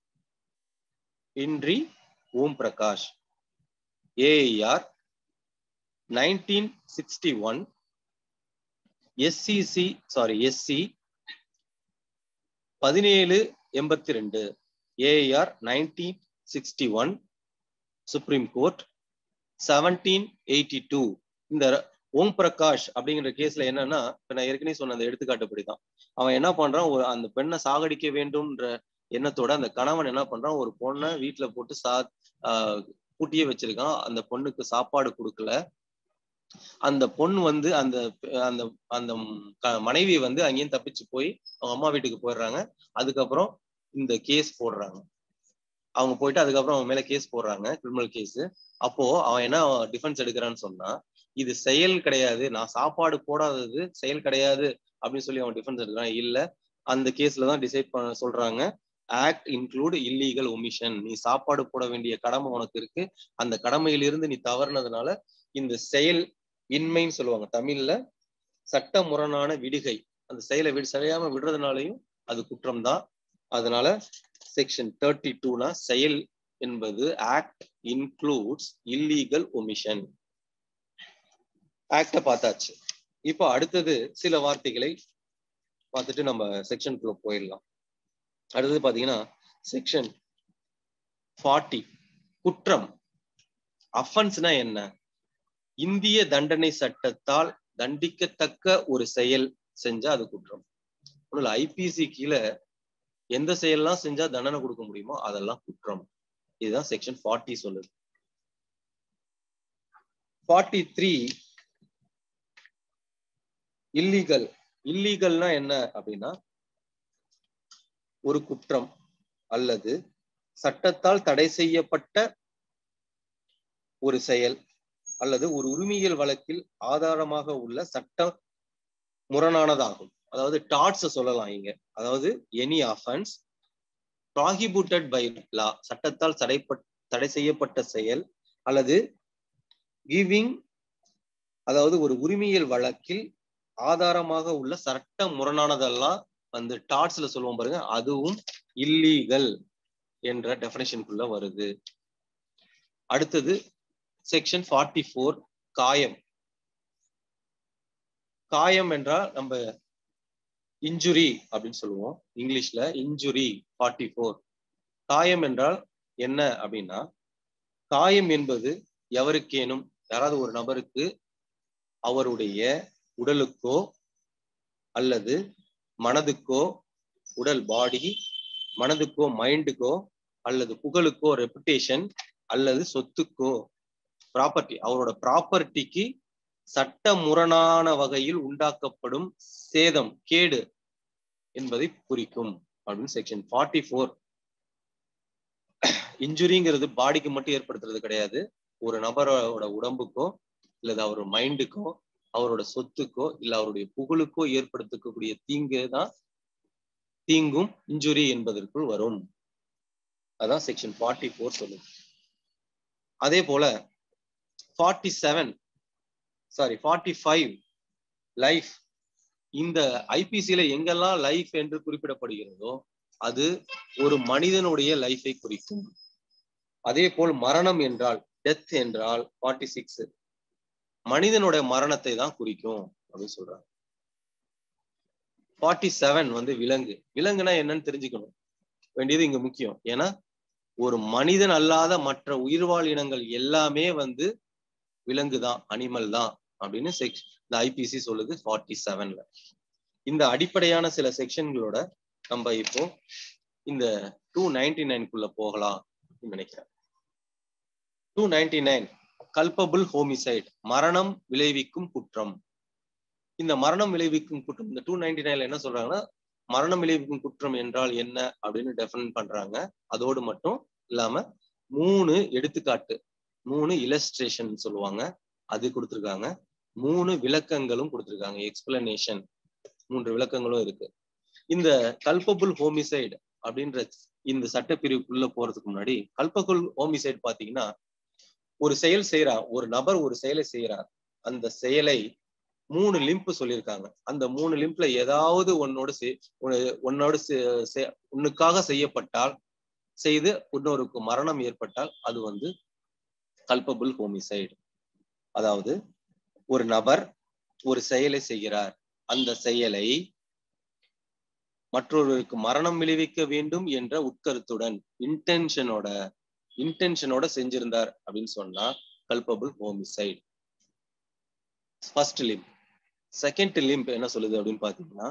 in re Om Prakash AIR nineteen sixty one SCC sorry SC பதினேழு எண்பத்தி ரெண்டு AIR nineteen sixty one Supreme Court seventeen eighty two இந்த ஓம் பிரகாஷ் அப்படிங்கிற கேஸ்ல என்னன்னா இப்ப நான் ஏற்கனவே சொன்ன அந்த எடுத்துக்காட்டுப்படிதான் அவன் என்ன பண்றான் ஒரு அந்த பெண்ணை சாகடிக்க வேண்டும்ன்ற எண்ணத்தோட அந்த கணவன் என்ன பண்றான் ஒரு பொண்ணை வீட்டுல போட்டு சா ஆஹ் கூட்டியே வச்சிருக்கான் அந்த பொண்ணுக்கு சாப்பாடு கொடுக்கல அந்த பொண்ணு வந்து அந்த அந்த அந்த மனைவி வந்து அங்கேயும் தப்பிச்சு போய் அவங்க அம்மா வீட்டுக்கு போயிடுறாங்க அதுக்கப்புறம் இந்த கேஸ் போடுறாங்க அவங்க போயிட்டு அதுக்கப்புறம் அவன் மேல கேஸ் போடுறாங்க கிரிமினல் கேஸ் அப்போ அவன் என்ன டிஃபென்ஸ் எடுக்கிறான்னு சொன்னா இது செயல் கிடையாது நான் சாப்பாடு போடாதது செயல் கிடையாது அப்படின்னு சொல்லி அவன் டிஃபென்ஸ் எடுக்கிறான் இல்ல அந்த கேஸ்ல தான் டிசைட் பண்ண சொல்றாங்க ஆக்ட் இன்க்ளூட் இல்லீகல் ஒமிஷன் நீ சாப்பாடு போட வேண்டிய கடமை உனக்கு இருக்கு அந்த கடமையிலிருந்து நீ தவறுனதுனால இந்த செயல் இன்மைன்னு சொல்லுவாங்க தமிழ்ல சட்ட முரணான விடுகை அந்த செயலை விடு செய்யாம விடுறதுனாலையும் அது குற்றம் தான் அதனால செக்ஷன் தேர்ட்டி டூனா செயல் என்பது act includes illegal omission act பார்த்தாச்சு இப்போ அடுத்தது சில வார்த்தைகளை பார்த்துட்டு நம்ம செக்ஷனுக்குள்ள போயிடலாம் அடுத்தது பாத்தீங்கன்னா செக்ஷன் ஃபார்ட்டி குற்றம் அஃபன்ஸ்னா என்ன இந்திய தண்டனை சட்டத்தால் தண்டிக்கத்தக்க ஒரு செயல் செஞ்சா அது குற்றம் ஒன்றும் ஐபிசி கீழே எந்த செயல்லாம் செஞ்சா தண்டனை கொடுக்க முடியுமோ அதெல்லாம் குற்றம் இதுதான் செக்ஷன் ஃபார்ட்டி சொல்லுது ஃபார்ட்டி த்ரீ இல்லீகல் இல்லீகல்னா என்ன அப்படின்னா ஒரு குற்றம் அல்லது சட்டத்தால் தடை செய்யப்பட்ட ஒரு செயல் அல்லது ஒரு உரிமையியல் வழக்கில் ஆதாரமாக உள்ள சட்ட முரணானதாகும் அதாவது டாட்ஸ் சொல்லலாம் இங்க அதாவது any offence prohibited by law சட்டத்தால் தடைப்பட் தடை செய்யப்பட்ட செயல் அல்லது கிவிங் அதாவது ஒரு உரிமையியல் வழக்கில் ஆதாரமாக உள்ள சட்ட முரணானதெல்லாம் வந்து டாட்ஸ்ல சொல்லுவோம் பாருங்க அதுவும் இல்லீகல் என்ற டெபினேஷனுக்குள்ள வருது அடுத்தது செக்ஷன் ஃபார்ட்டி ஃபோர் காயம் காயம் என்றால் நம்ம இன்ஜுரி அப்படின்னு சொல்லுவோம் இங்கிலீஷ்ல இன்ஜுரி ஃபார்ட்டி ஃபோர் காயம் என்றால் என்ன அப்படின்னா காயம் என்பது எவருக்கேனும் யாராவது ஒரு நபருக்கு அவருடைய உடலுக்கோ அல்லது மனதுக்கோ உடல் பாடி மனதுக்கோ மைண்டுக்கோ அல்லது புகழுக்கோ ரெப்புடேஷன் அல்லது சொத்துக்கோ ப்ராப்பர்ட்டி அவரோட ப்ராப்பர்ட்டிக்கு சட்ட முரணான வகையில் உண்டாக்கப்படும் சேதம் கேடு என்பதை குறிக்கும் அப்படின்னு செக்ஷன் ஃபார்ட்டி ஃபோர் இன்ஜுரிங்கிறது பாடிக்கு மட்டும் ஏற்படுத்துறது கிடையாது ஒரு நபரோட உடம்புக்கோ இல்லது அவர் மைண்டுக்கோ அவரோட சொத்துக்கோ இல்ல அவருடைய புகழுக்கோ ஏற்படுத்தக்கூடிய தீங்கு தான் தீங்கும் இன்ஜுரி என்பதற்குள் வரும் அதான் செக்ஷன் ஃபார்ட்டி ஃபோர் சொல்லுது அதே போல forty seven sorry forty five life இந்த ஐபிசியில எங்கெல்லாம் லைஃப் என்று குறிப்பிடப்படுகிறதோ அது ஒரு மனிதனுடைய லைஃபை குறிக்கும் அதே போல் மரணம் என்றால் டெத் என்றால் ஃபார்ட்டி சிக்ஸ் மனிதனுடைய மரணத்தை தான் குறிக்கும் அப்படின்னு சொல்றாங்க ஃபார்ட்டி செவன் வந்து விலங்கு விலங்குனா என்னன்னு தெரிஞ்சுக்கணும் வேண்டியது இங்க முக்கியம் ஏன்னா ஒரு மனிதன் அல்லாத மற்ற உயிர்வாழ் இனங்கள் எல்லாமே வந்து விலங்கு தான் அனிமல் தான் அப்படின்னு செக் இந்த ஐபிசி சொல்லுது ஃபார்ட்டி செவன்ல இந்த அடிப்படையான சில செக்ஷன்களோட நம்ம இப்போ இந்த டூ நைன்டி நைன்குள்ள போகலாம் நினைக்கிறேன் two ninety nine culpable homicide மரணம் விளைவிக்கும் குற்றம் இந்த மரணம் விளைவிக்கும் குற்றம் இந்த டூ நைன்டி நைன்ல என்ன சொல்றாங்கன்னா மரணம் விளைவிக்கும் குற்றம் என்றால் என்ன அப்படின்னு டெஃபைன் பண்றாங்க அதோடு மட்டும் இல்லாம மூணு எடுத்துக்காட்டு மூணு இலஸ்ட்ரேஷன் சொல்லுவாங்க அது கொடுத்துருக்காங்க மூணு விளக்கங்களும் கொடுத்துருக்காங்க எக்ஸ்பிளனேஷன் மூன்று விளக்கங்களும் இருக்கு இந்த கல்பபுல் ஹோமிசைடு அப்படின்ற இந்த சட்டப்பிரிவுக்குள்ள போறதுக்கு முன்னாடி கல்பகுல் ஹோமிசைடு பாத்தீங்கன்னா ஒரு செயல் செய்யறார் ஒரு நபர் ஒரு செயலை செய்யறார் அந்த செயலை மூணு லிம்ப் சொல்லியிருக்காங்க அந்த மூணு லிம்ப்ல ஏதாவது ஒன்னோடு உன்னோடு உன்னுக்காக செய்யப்பட்டால் செய்து இன்னொருக்கு மரணம் ஏற்பட்டால் அது வந்து கல்பபுல் ஹோமிசைடு அதாவது ஒரு நபர் ஒரு செயலை செய்கிறார் அந்த செயலை மற்றொருவருக்கு மரணம் விளைவிக்க வேண்டும் என்ற உட்கருத்துடன் இன்டென்ஷனோட இன்டென்ஷனோட செஞ்சிருந்தார் அப்படின்னு சொன்னா culpable homicide first limb second limb என்ன சொல்லுது அப்படின்னு பாத்தீங்கன்னா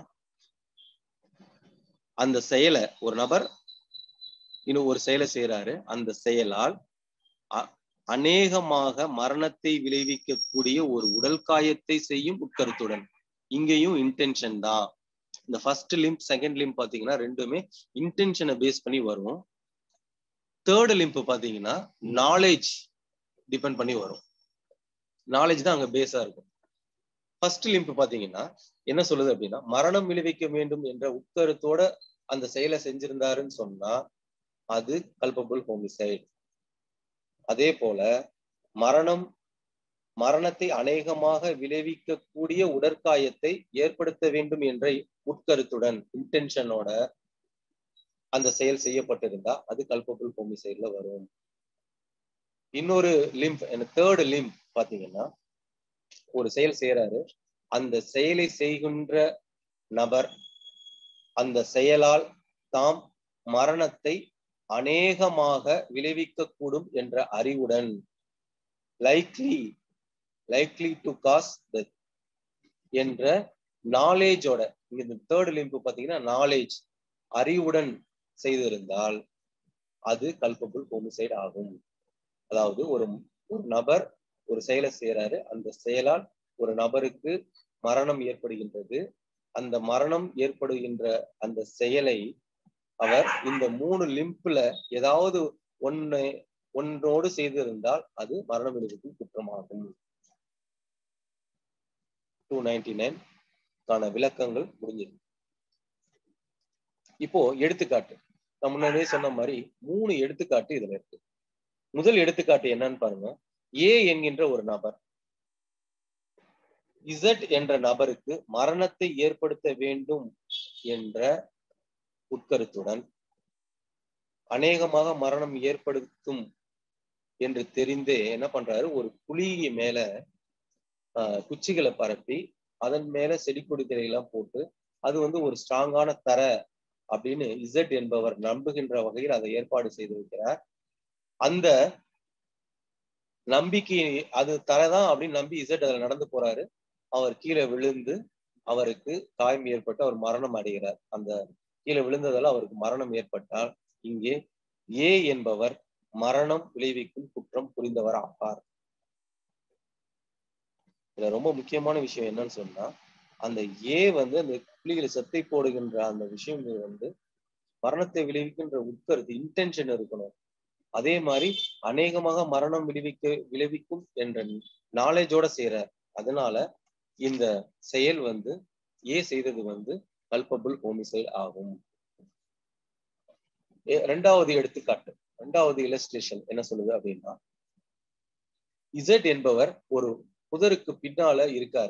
அந்த செயலை ஒரு நபர் இன்னும் ஒரு செயலை செய்யறாரு அந்த செயலால் அநேகமாக மரணத்தை விளைவிக்கக்கூடிய ஒரு உடல் காயத்தை செய்யும் உட்கருத்துடன் இங்கேயும் இன்டென்ஷன் தான் இந்த ஃபர்ஸ்ட் லிம்ப் செகண்ட் லிம்ப் பாத்தீங்கன்னா ரெண்டுமே இன்டென்ஷனை பேஸ் பண்ணி வரும் தேர்ட் லிம்ப் பாத்தீங்கன்னா நாலேஜ் டிபெண்ட் பண்ணி வரும் நாலேஜ் தான் அங்க பேஸா இருக்கும் ஃபர்ஸ்ட் லிம்ப் பாத்தீங்கன்னா என்ன சொல்லுது அப்படின்னா மரணம் விளைவிக்க வேண்டும் என்ற உட்கருத்தோட அந்த செயலை செஞ்சிருந்தாருன்னு சொன்னா அது கல்பபுல் ஹோமிசைடு அதே போல மரணம் மரணத்தை அநேகமாக விளைவிக்கக்கூடிய உடற்காயத்தை ஏற்படுத்த வேண்டும் என்ற உட்கருத்துடன் இன்டென்ஷனோட அந்த செயல் செய்யப்பட்டிருந்தா அது கல்பபுல் ஹோமிசைட்ல வரும் இன்னொரு லிம்ப் தேர்டு லிம்ப் பாத்தீங்கன்னா ஒரு செயல் செய்யறாரு அந்த செயலை செய்கின்ற நபர் அந்த செயலால் தாம் மரணத்தை அநேகமாக விளைவிக்கக்கூடும் என்ற அறிவுடன் likely likely to cause death என்ற நாலேஜோட இந்த தேர்ட் லிம்பு பாத்தீங்கன்னா நாலேஜ் அறிவுடன் செய்திருந்தால் அது கல்பபுல் ஹோமிசைட் ஆகும் அதாவது ஒரு ஒரு நபர் ஒரு செயலை செய்யறாரு அந்த செயலால் ஒரு நபருக்கு மரணம் ஏற்படுகின்றது அந்த மரணம் ஏற்படுகின்ற அந்த செயலை அவர் இந்த மூணு லிம்ப்ல ஏதாவது ஒன்னு ஒன்றோடு செய்திருந்தால் அது மரணம் விளைவிக்கும் குற்றமாகும் டூ நைன்டி நைன் கான விளக்கங்கள் முடிஞ்சது இப்போ எடுத்துக்காட்டு நான் முன்னாடியே சொன்ன மாதிரி மூணு எடுத்துக்காட்டு இதுல இருக்கு முதல் எடுத்துக்காட்டு என்னன்னு பாருங்க ஏ என்கின்ற ஒரு நபர் இசட் என்ற நபருக்கு மரணத்தை ஏற்படுத்த வேண்டும் என்ற உட்கருத்துடன் அநேகமாக மரணம் ஏற்படுத்தும் என்று தெரிந்தே என்ன பண்றாரு ஒரு புலிய மேல ஆஹ் குச்சிகளை பரப்பி அதன் மேல செடி கொடிகளை எல்லாம் போட்டு அது வந்து ஒரு ஸ்ட்ராங்கான தர அப்படின்னு இசட் என்பவர் நம்புகின்ற வகையில் அதை ஏற்பாடு செய்து வைக்கிறார் அந்த நம்பிக்கை அது தரதான் அப்படின்னு நம்பி இசட் அதுல நடந்து போறாரு அவர் கீழே விழுந்து அவருக்கு காயம் ஏற்பட்டு அவர் மரணம் அடைகிறார் அந்த கீழே விழுந்ததால அவருக்கு மரணம் ஏற்பட்டால் இங்கே ஏ என்பவர் மரணம் விளைவிக்கும் குற்றம் புரிந்தவர் ஆவார் இதுல ரொம்ப முக்கியமான விஷயம் என்னன்னு சொன்னா அந்த ஏ வந்து அந்த புலிகளை செத்தை போடுகின்ற அந்த விஷயம் வந்து மரணத்தை விளைவிக்கின்ற உட்கருத்து இன்டென்ஷன் இருக்கணும் அதே மாதிரி அநேகமாக மரணம் விளைவிக்க விளைவிக்கும் என்ற நாலேஜோட செய்யறார் அதனால இந்த செயல் வந்து ஏ செய்தது வந்து கல்பபிள் ஹோமிசைட் ஆகும் ரெண்டாவது எடுத்துக்காட்டு ரெண்டாவது இலஸ்ட்ரேஷன் என்ன சொல்லுது அப்படின்னா இசட் என்பவர் ஒரு புதருக்கு பின்னால இருக்காரு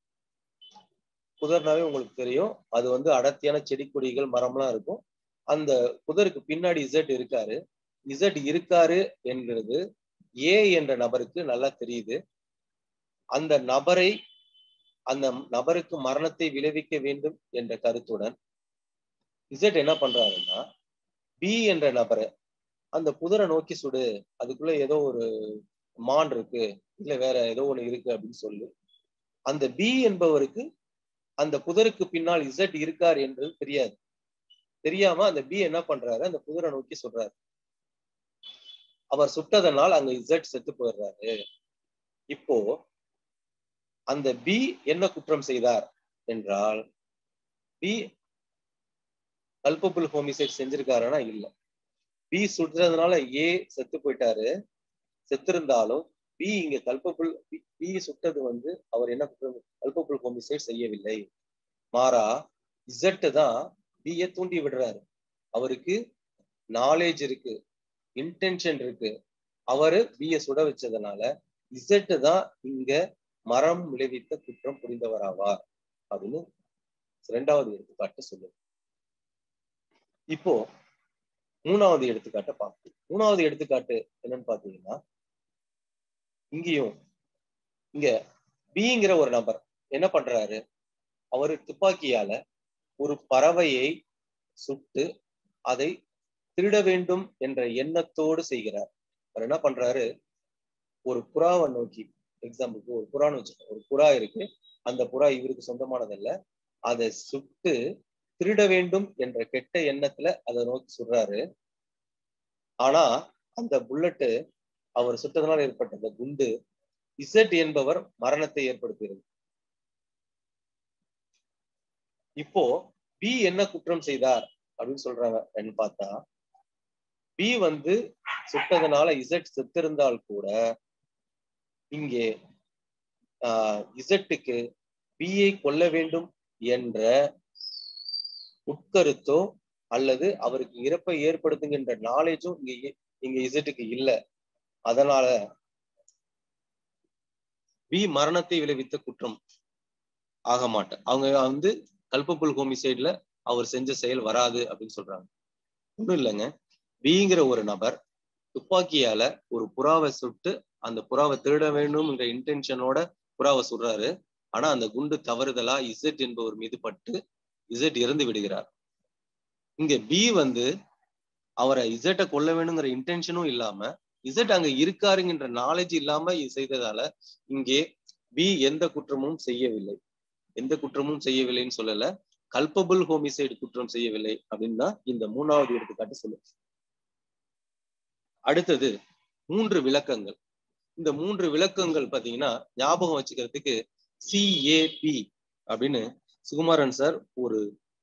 புதர்னாவே உங்களுக்கு தெரியும் அது வந்து அடர்த்தியான செடி கொடிகள் மரம்லாம் இருக்கும் அந்த புதருக்கு பின்னாடி இசட் இருக்காரு இசட் இருக்காரு என்கிறது ஏ என்ற நபருக்கு நல்லா தெரியுது அந்த நபரை அந்த நபருக்கு மரணத்தை விளைவிக்க வேண்டும் என்ற கருத்துடன் இசட் என்ன பண்றாருன்னா பி என்ற நபரை அந்த புதரை நோக்கி சுடு அதுக்குள்ள ஏதோ ஒரு மான் இருக்கு இல்ல வேற ஏதோ ஒண்ணு இருக்கு அப்படின்னு சொல்லி அந்த பி என்பவருக்கு அந்த புதருக்கு பின்னால் இசட் இருக்கார் என்று தெரியாது தெரியாம அந்த பி என்ன பண்றாரு அந்த புதரை நோக்கி சொல்றாரு அவர் சுட்டதனால் அங்க இசட் செத்து போயிடுறாரு இப்போ அந்த பி என்ன குற்றம் செய்தார் என்றால் பி கல்பபிள் ஹோமிசைட் செஞ்சிருக்காருன்னா இல்ல பி சுடுறதுனால ஏ செத்து போயிட்டாரு செத்திருந்தாலும் பி இங்க கல்பபிள் பி சுட்டது வந்து அவர் என்ன குற்றம் கல்பபிள் ஹோமிசைட் செய்யவில்லை மாறா இசட்டு தான் பியை தூண்டி விடுறாரு அவருக்கு நாலேஜ் இருக்கு இன்டென்ஷன் இருக்கு அவரு பிய சுட வச்சதுனால இசட்டு தான் இங்க மரம் விளைவித்த குற்றம் புரிந்தவராவார் அப்படின்னு இரண்டாவது எடுத்துக்காட்டு சொல்லுது இப்போ மூணாவது எடுத்துக்காட்டை பார்ப்போம் மூணாவது எடுத்துக்காட்டு என்னன்னு பாத்தீங்கன்னா இங்கேயும் இங்க பிங்கிற ஒரு நபர் என்ன பண்றாரு அவரு துப்பாக்கியால ஒரு பறவையை சுட்டு அதை திருட வேண்டும் என்ற எண்ணத்தோடு செய்கிறார் அவர் என்ன பண்றாரு ஒரு புறாவை நோக்கி எக்ஸாம்பிளுக்கு ஒரு புறான்னு வச்சுக்கோங்க ஒரு புறா இருக்கு அந்த புறா இவருக்கு சொந்தமானதல்ல அதை சுட்டு திருட வேண்டும் என்ற கெட்ட எண்ணத்துல அதை நோக்கி சுடுறாரு ஆனா அந்த புல்லட்டு அவர் சுட்டதனால் ஏற்பட்ட அந்த குண்டு இசட் என்பவர் மரணத்தை ஏற்படுத்துகிறது இப்போ பி என்ன குற்றம் செய்தார் அப்படின்னு சொல்றாங்க பார்த்தா பி வந்து சுட்டதனால இசட் செத்திருந்தால் கூட இங்கே ஆஹ் இசட்டுக்கு பியை கொல்ல வேண்டும் என்ற உட்கருத்தோ அல்லது அவருக்கு இறப்பை ஏற்படுத்துகின்ற நாலேஜும் இங்க இங்க இசட்டுக்கு இல்ல அதனால பி மரணத்தை விளைவித்த குற்றம் ஆக மாட்டேன் அவங்க வந்து கல்பபுல் ஹோமிசைட்ல அவர் செஞ்ச செயல் வராது அப்படின்னு சொல்றாங்க ஒண்ணும் இல்லைங்க பிங்கிற ஒரு நபர் துப்பாக்கியால ஒரு புறாவை சுட்டு அந்த புறாவை திருட வேண்டும் என்ற இன்டென்ஷனோட புறாவை சுடுறாரு ஆனா அந்த குண்டு தவறுதலா இசட் என்பவர் மீது பட்டு இசட் இறந்து விடுகிறார் இங்க பி வந்து அவரை இசட்டை கொல்ல வேணுங்கிற இன்டென்ஷனும் இல்லாம இசட் அங்க இருக்காருங்கிற நாலேஜ் இல்லாம செய்ததால இங்கே பி எந்த குற்றமும் செய்யவில்லை எந்த குற்றமும் செய்யவில்லைன்னு சொல்லல கல்பபிள் ஹோமிசைடு குற்றம் செய்யவில்லை அப்படின்னு தான் இந்த மூணாவது எடுத்துக்காட்டு சொல்லு அடுத்தது மூன்று விளக்கங்கள் இந்த மூன்று விளக்கங்கள் பாத்தீங்கன்னா ஞாபகம் வச்சுக்கிறதுக்கு சிஏபி அப்படின்னு சுகுமாரன் சார் ஒரு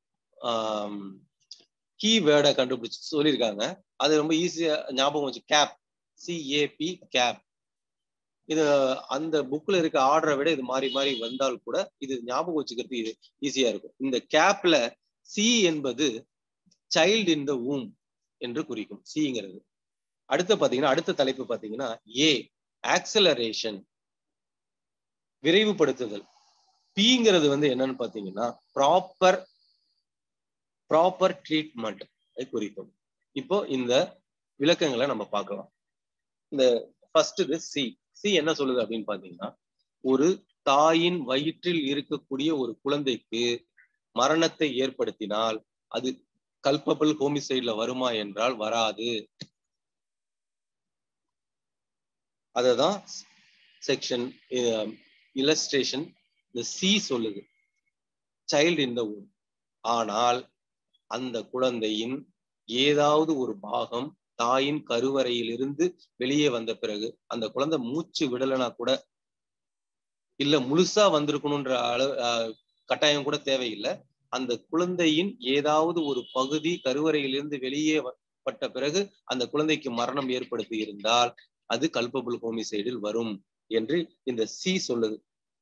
கீ வேர்டை கண்டுபிடிச்சு சொல்லியிருக்காங்க அது ரொம்ப ஈஸியா ஞாபகம் வச்சு கேப் சிஏபி கேப் இது அந்த புக்ல இருக்க ஆர்டரை விட இது மாறி மாறி வந்தால் கூட இது ஞாபகம் வச்சுக்கிறது இது ஈஸியா இருக்கும் இந்த கேப்ல சி என்பது சைல்டு இன் த ஊம் என்று குறிக்கும் சிங்கிறது அடுத்து பாத்தீங்கன்னா அடுத்த தலைப்பு பாத்தீங்கன்னா ஏ ஆக்சலரேஷன் விரைவுபடுத்துதல் பிங்கிறது வந்து என்னன்னு பாத்தீங்கன்னா ப்ராப்பர் ப்ராப்பர் ட்ரீட்மெண்ட் குறிக்கும் இப்போ இந்த விளக்கங்களை நம்ம பார்க்கலாம் இந்த ஃபர்ஸ்ட் இது சி சி என்ன சொல்லுது அப்படின்னு பாத்தீங்கன்னா ஒரு தாயின் வயிற்றில் இருக்கக்கூடிய ஒரு குழந்தைக்கு மரணத்தை ஏற்படுத்தினால் அது கல்பபிள் ஹோமிசைட்ல வருமா என்றால் வராது அததான் செக்ஷன் இலஸ்ட்ரேஷன் இந்த சி சொல்லுது சைல்டு இன் த ஊம் ஆனால் அந்த குழந்தையின் ஏதாவது ஒரு பாகம் தாயின் கருவறையிலிருந்து வெளியே வந்த பிறகு அந்த குழந்தை மூச்சு விடலைனா கூட இல்ல முழுசா வந்திருக்கணும்ன்ற அளவு கட்டாயம் கூட தேவையில்லை அந்த குழந்தையின் ஏதாவது ஒரு பகுதி கருவறையிலிருந்து வெளியே செய்யப்பட்ட பிறகு அந்த குழந்தைக்கு மரணம் ஏற்படுத்தி இருந்தால் அது கல்பபிள் ஹோமிசைடில் வரும் என்று இந்த சி சொல்லுது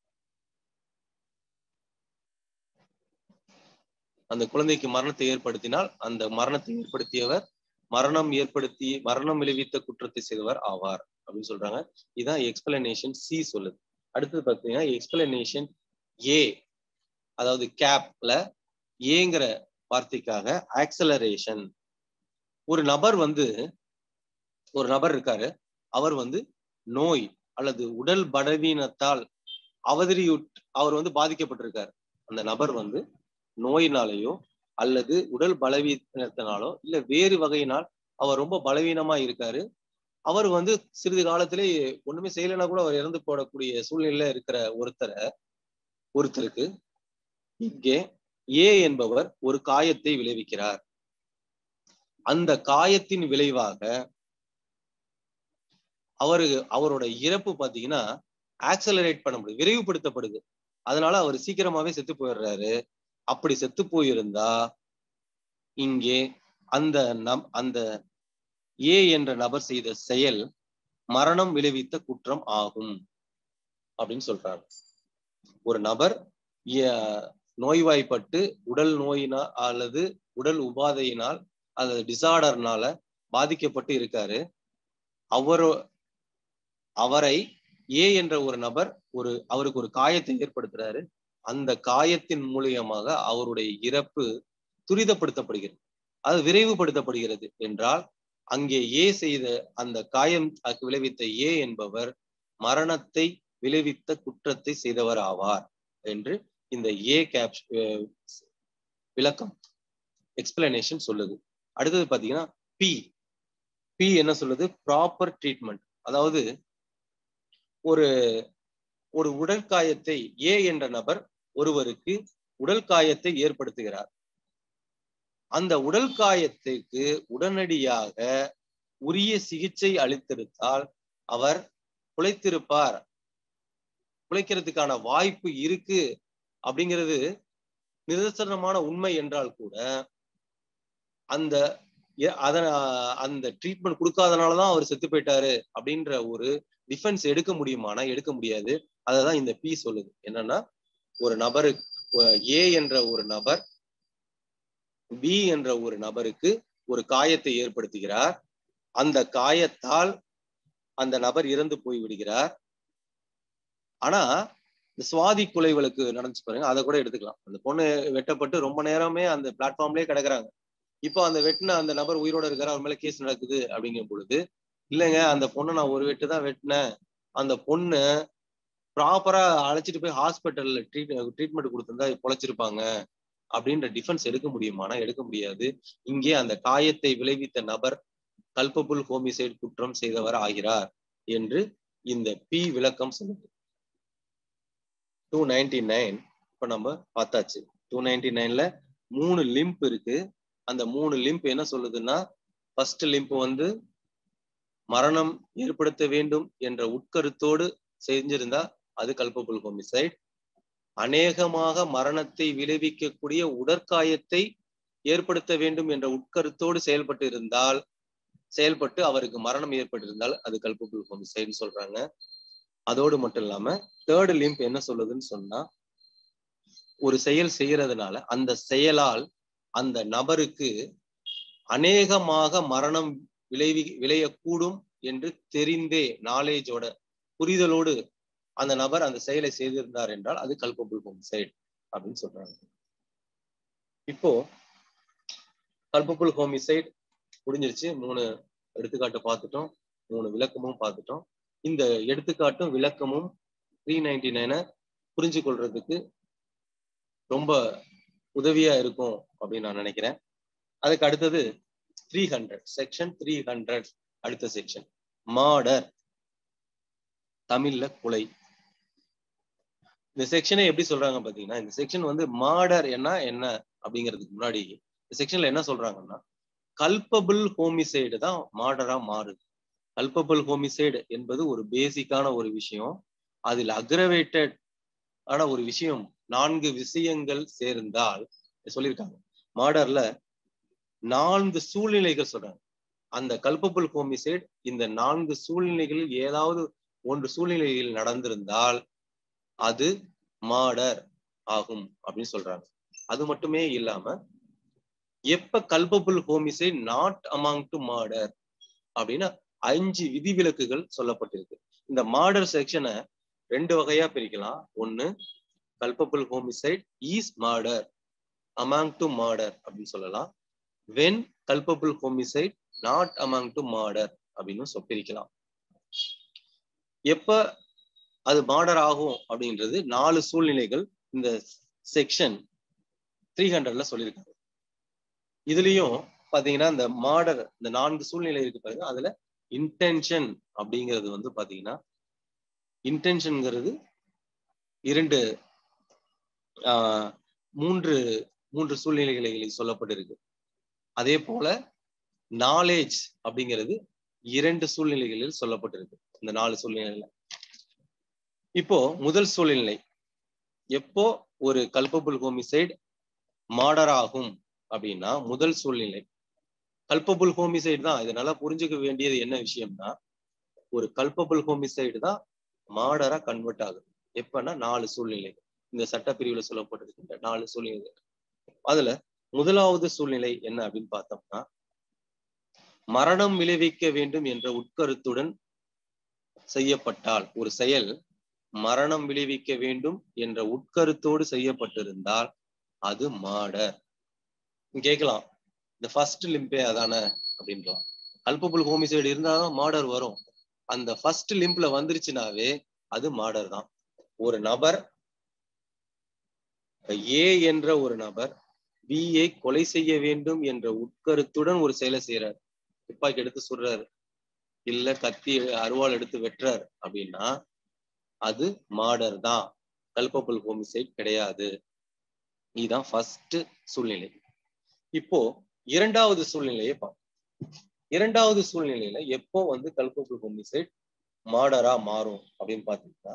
அந்த குழந்தைக்கு மரணத்தை ஏற்படுத்தினால் அந்த மரணத்தை ஏற்படுத்தியவர் மரணம் ஏற்படுத்தி மரணம் விளைவித்த குற்றத்தை செய்தவர் ஆவார் அப்படின்னு சொல்றாங்க இதான் எக்ஸ்பிளனேஷன் சி சொல்லுது அடுத்தது பார்த்தீங்கன்னா எக்ஸ்பிளனேஷன் ஏ அதாவது கேப்ல ஏங்கிற வார்த்தைக்காக ஆக்சலரேஷன் ஒரு நபர் வந்து ஒரு நபர் இருக்காரு அவர் வந்து நோய் அல்லது உடல் பலவீனத்தால் அவதறியுட் அவர் வந்து பாதிக்கப்பட்டிருக்காரு அந்த நபர் வந்து நோயினாலேயோ அல்லது உடல் பலவீனத்தினாலோ இல்ல வேறு வகையினால் அவர் ரொம்ப பலவீனமா இருக்காரு அவர் வந்து சிறிது காலத்திலே ஒண்ணுமே செய்யலைன்னா கூட அவர் இறந்து போடக்கூடிய சூழ்நிலையில இருக்கிற ஒருத்தரை ஒருத்தருக்கு இங்கே ஏ என்பவர் ஒரு காயத்தை விளைவிக்கிறார் அந்த காயத்தின் விளைவாக அவரு அவரோட இறப்பு பாத்தீங்கன்னா ஆக்சலரேட் பண்ண முடியும் விரைவுபடுத்தப்படுது அதனால அவர் சீக்கிரமாவே செத்து போயிடுறாரு அப்படி செத்து போயிருந்தா இங்கே அந்த நம் அந்த ஏ என்ற நபர் செய்த செயல் மரணம் விளைவித்த குற்றம் ஆகும் அப்படின்னு சொல்றாங்க ஒரு நபர் நோய்வாய்ப்பட்டு உடல் நோயினால் அல்லது உடல் உபாதையினால் அல்லது டிசார்டர்னால பாதிக்கப்பட்டு இருக்காரு அவர் அவரை ஏ என்ற ஒரு நபர் ஒரு அவருக்கு ஒரு காயத்தை ஏற்படுத்துறாரு அந்த காயத்தின் மூலியமாக அவருடைய இறப்பு துரிதப்படுத்தப்படுகிறது அது விரைவுபடுத்தப்படுகிறது என்றால் அங்கே ஏ செய்த அந்த காயம் விளைவித்த ஏ என்பவர் மரணத்தை விளைவித்த குற்றத்தை செய்தவர் ஆவார் என்று இந்த ஏ கேப் விளக்கம் எக்ஸ்பிளனேஷன் சொல்லுது அடுத்தது பாத்தீங்கன்னா பி பி என்ன சொல்லுது ப்ராப்பர் ட்ரீட்மெண்ட் அதாவது ஒரு ஒரு உடற்காயத்தை ஏ என்ற நபர் ஒருவருக்கு உடல் காயத்தை ஏற்படுத்துகிறார் அந்த உடல் காயத்திற்கு உடனடியாக உரிய சிகிச்சை அளித்திருந்தால் அவர் பிழைத்திருப்பார் பிழைக்கிறதுக்கான வாய்ப்பு இருக்கு அப்படிங்கிறது நிதர்சனமான உண்மை என்றால் கூட அந்த அத அந்த ட்ரீட்மெண்ட் கொடுக்காதனாலதான் அவர் செத்து போயிட்டாரு அப்படின்ற ஒரு டிஃபென்ஸ் எடுக்க முடியுமானா எடுக்க முடியாது அததான் இந்த பி சொல்லுது என்னன்னா ஒரு நபரு ஏ என்ற ஒரு நபர் பி என்ற ஒரு நபருக்கு ஒரு காயத்தை ஏற்படுத்துகிறார் அந்த காயத்தால் அந்த நபர் இறந்து போய் விடுகிறார் ஆனா இந்த சுவாதி கொலை வழக்கு நடந்துச்சு பாருங்க அதை கூட எடுத்துக்கலாம் அந்த பொண்ணு வெட்டப்பட்டு ரொம்ப நேரமே அந்த பிளாட்ஃபார்ம்லயே கிடக்குறாங்க இப்போ அந்த வெட்டின அந்த நபர் உயிரோட இருக்காரு அவர் மேல கேஸ் நடக்குது அப்படிங்கும் பொழுது இல்லைங்க அந்த பொண்ணை நான் ஒரு வெட்டு தான் வெட்டினேன் அந்த பொண்ணு ப்ராப்பரா அழைச்சிட்டு போய் ஹாஸ்பிட்டல்ல ட்ரீட் ட்ரீட்மெண்ட் கொடுத்திருந்தா பொழைச்சிருப்பாங்க அப்படின்ற டிஃபென்ஸ் எடுக்க முடியுமானா எடுக்க முடியாது இங்கே அந்த காயத்தை விளைவித்த நபர் கல்பபுல் ஹோமிசைட் குற்றம் செய்தவர் ஆகிறார் என்று இந்த பி விளக்கம் சொல்லுது டூ நைன்டி நைன் இப்ப நம்ம பார்த்தாச்சு டூ நைன்டி நைன்ல மூணு லிம்ப் இருக்கு அந்த மூணு லிம்ப் என்ன சொல்லுதுன்னா ஃபர்ஸ்ட் லிம்ப் வந்து மரணம் ஏற்படுத்த வேண்டும் என்ற உட்கருத்தோடு செஞ்சிருந்தா அது கல்பபுல் ஹோமிசைட் அநேகமாக மரணத்தை விளைவிக்கக்கூடிய உடற்காயத்தை ஏற்படுத்த வேண்டும் என்ற உட்கருத்தோடு செயல்பட்டு இருந்தால் செயல்பட்டு அவருக்கு மரணம் ஏற்பட்டிருந்தால் அது கல்பபுல் ஹோமிசைட்னு சொல்றாங்க அதோடு மட்டும் இல்லாம தேர்டு லிம்ப் என்ன சொல்லுதுன்னு சொன்னா ஒரு செயல் செய்யறதுனால அந்த செயலால் அந்த நபருக்கு அநேகமாக மரணம் விளைவி விளையக்கூடும் என்று தெரிந்தே நாலேஜோட புரிதலோடு அந்த நபர் அந்த செயலை செய்திருந்தார் என்றால் அது கல்பபுல் ஹோமிசைட் அப்படின்னு சொல்றாங்க இப்போ கல்பபுல் ஹோமிசைட் முடிஞ்சிருச்சு மூணு எடுத்துக்காட்டு பார்த்துட்டோம் மூணு விளக்கமும் பார்த்துட்டோம் இந்த எடுத்துக்காட்டும் விளக்கமும் த்ரீ நைன்டி நைனை புரிஞ்சு கொள்றதுக்கு ரொம்ப உதவியா இருக்கும் அப்படின்னு நான் நினைக்கிறேன் அதுக்கு அடுத்தது three hundred section three hundred அடுத்த செக்ஷன் மாடர் தமிழ்ல கொலை இந்த செக்ஷனை எப்படி சொல்றாங்க பாத்தீங்கன்னா இந்த செக்ஷன் வந்து மாடர் என்ன என்ன அப்படிங்கிறதுக்கு முன்னாடி இந்த செக்ஷன்ல என்ன சொல்றாங்கன்னா கல்பபிள் ஹோமிசைடு தான் மாடரா மாறுது கல்பபிள் ஹோமிசைடு என்பது ஒரு பேசிக்கான ஒரு விஷயம் அதில் அக்ரவேட்டட் ஆன ஒரு விஷயம் நான்கு விஷயங்கள் சேர்ந்தால் சொல்லியிருக்காங்க மாடர்ல நான்கு சூழ்நிலைகள் சொல்றாங்க அந்த கல்பபிள் ஹோமிசைட் இந்த நான்கு சூழ்நிலைகளில் ஏதாவது ஒன்று சூழ்நிலையில் நடந்திருந்தால் அது மாடர் ஆகும் அப்படின்னு சொல்றாங்க அது மட்டுமே இல்லாம எப்ப கல்பபிள் ஹோமிசைட் நாட் அமாங் டு மாடர் அப்படின்னு அஞ்சு விதிவிலக்குகள் சொல்லப்பட்டிருக்கு இந்த மாடர் செக்ஷனை ரெண்டு வகையா பிரிக்கலாம் ஒன்னு கல்பபிள் ஹோமிசைட் ஈஸ் மாடர் அமாங் டு மாடர் அப்படின்னு சொல்லலாம் வென் கல்பபிள் ஹோமிசைட் நாட் அமாங் டு மாடர் அப்படின்னு சொ- பிரிக்கலாம் எப்ப அது மாடர் ஆகும் அப்படின்றது நாலு சூழ்நிலைகள் இந்த செக்ஷன் த்ரீ ஹண்ட்ரட்ல சொல்லியிருக்காங்க இதுலயும் பாத்தீங்கன்னா இந்த மாடர் இந்த நான்கு சூழ்நிலை இருக்கு பாருங்க அதுல இன்டென்ஷன் அப்படிங்கிறது வந்து பாத்தீங்கன்னா இன்டென்ஷன்ங்கிறது இரண்டு ஆஹ் மூன்று மூன்று சூழ்நிலைகளில் சொல்லப்பட்டிருக்கு அதே போல நாலேஜ் அப்படிங்கிறது இரண்டு சூழ்நிலைகளில் சொல்லப்பட்டிருக்கு இந்த நாலு சூழ்நிலையில இப்போ முதல் சூழ்நிலை எப்போ ஒரு கல்பபிள் ஹோமிசைட் மாடர் ஆகும் அப்படின்னா முதல் சூழ்நிலை கல்பபிள் ஹோமிசைடு தான் இது நல்லா புரிஞ்சுக்க வேண்டியது என்ன விஷயம்னா ஒரு கல்பபிள் ஹோமிசைடு தான் மாடரா கன்வெர்ட் ஆகுது எப்பன்னா நாலு சூழ்நிலை இந்த சட்டப்பிரிவுல சொல்லப்பட்டிருக்கின்ற நாலு சூழ்நிலை அதுல முதலாவது சூழ்நிலை என்ன அப்படின்னு பார்த்தோம்னா மரணம் விளைவிக்க வேண்டும் என்ற உட்கருத்துடன் செய்யப்பட்டால் ஒரு செயல் மரணம் விளைவிக்க வேண்டும் என்ற உட்கருத்தோடு செய்யப்பட்டிருந்தால் அது மாடர் கேட்கலாம் இந்த ஃபர்ஸ்ட் லிம்பே அதானே அப்படின்றான் கல்பபுல் ஹோமிசைடு இருந்தாதான் மாடர் வரும் அந்த ஃபர்ஸ்ட் லிம்ப்ல வந்துருச்சுனாவே அது மாடர் தான் ஒரு நபர் ஏ என்ற ஒரு நபர் பியை கொலை செய்ய வேண்டும் என்ற உட்கருத்துடன் ஒரு செயலை செய்யறார் துப்பாக்கி எடுத்து சுடுறாரு இல்ல கத்தி அருவாள் எடுத்து வெட்டுறார் அப்படின்னா அது மாடர் தான் கல்பபுல் ஹோமிசைட் கிடையாது இதுதான் ஃபர்ஸ்ட் சூழ்நிலை இப்போ இரண்டாவது சூழ்நிலையை பார்ப்போம் இரண்டாவது சூழ்நிலையில எப்போ வந்து கல்பபுல் ஹோமிசைட் மாடரா மாறும் அப்படின்னு பாத்தீங்கன்னா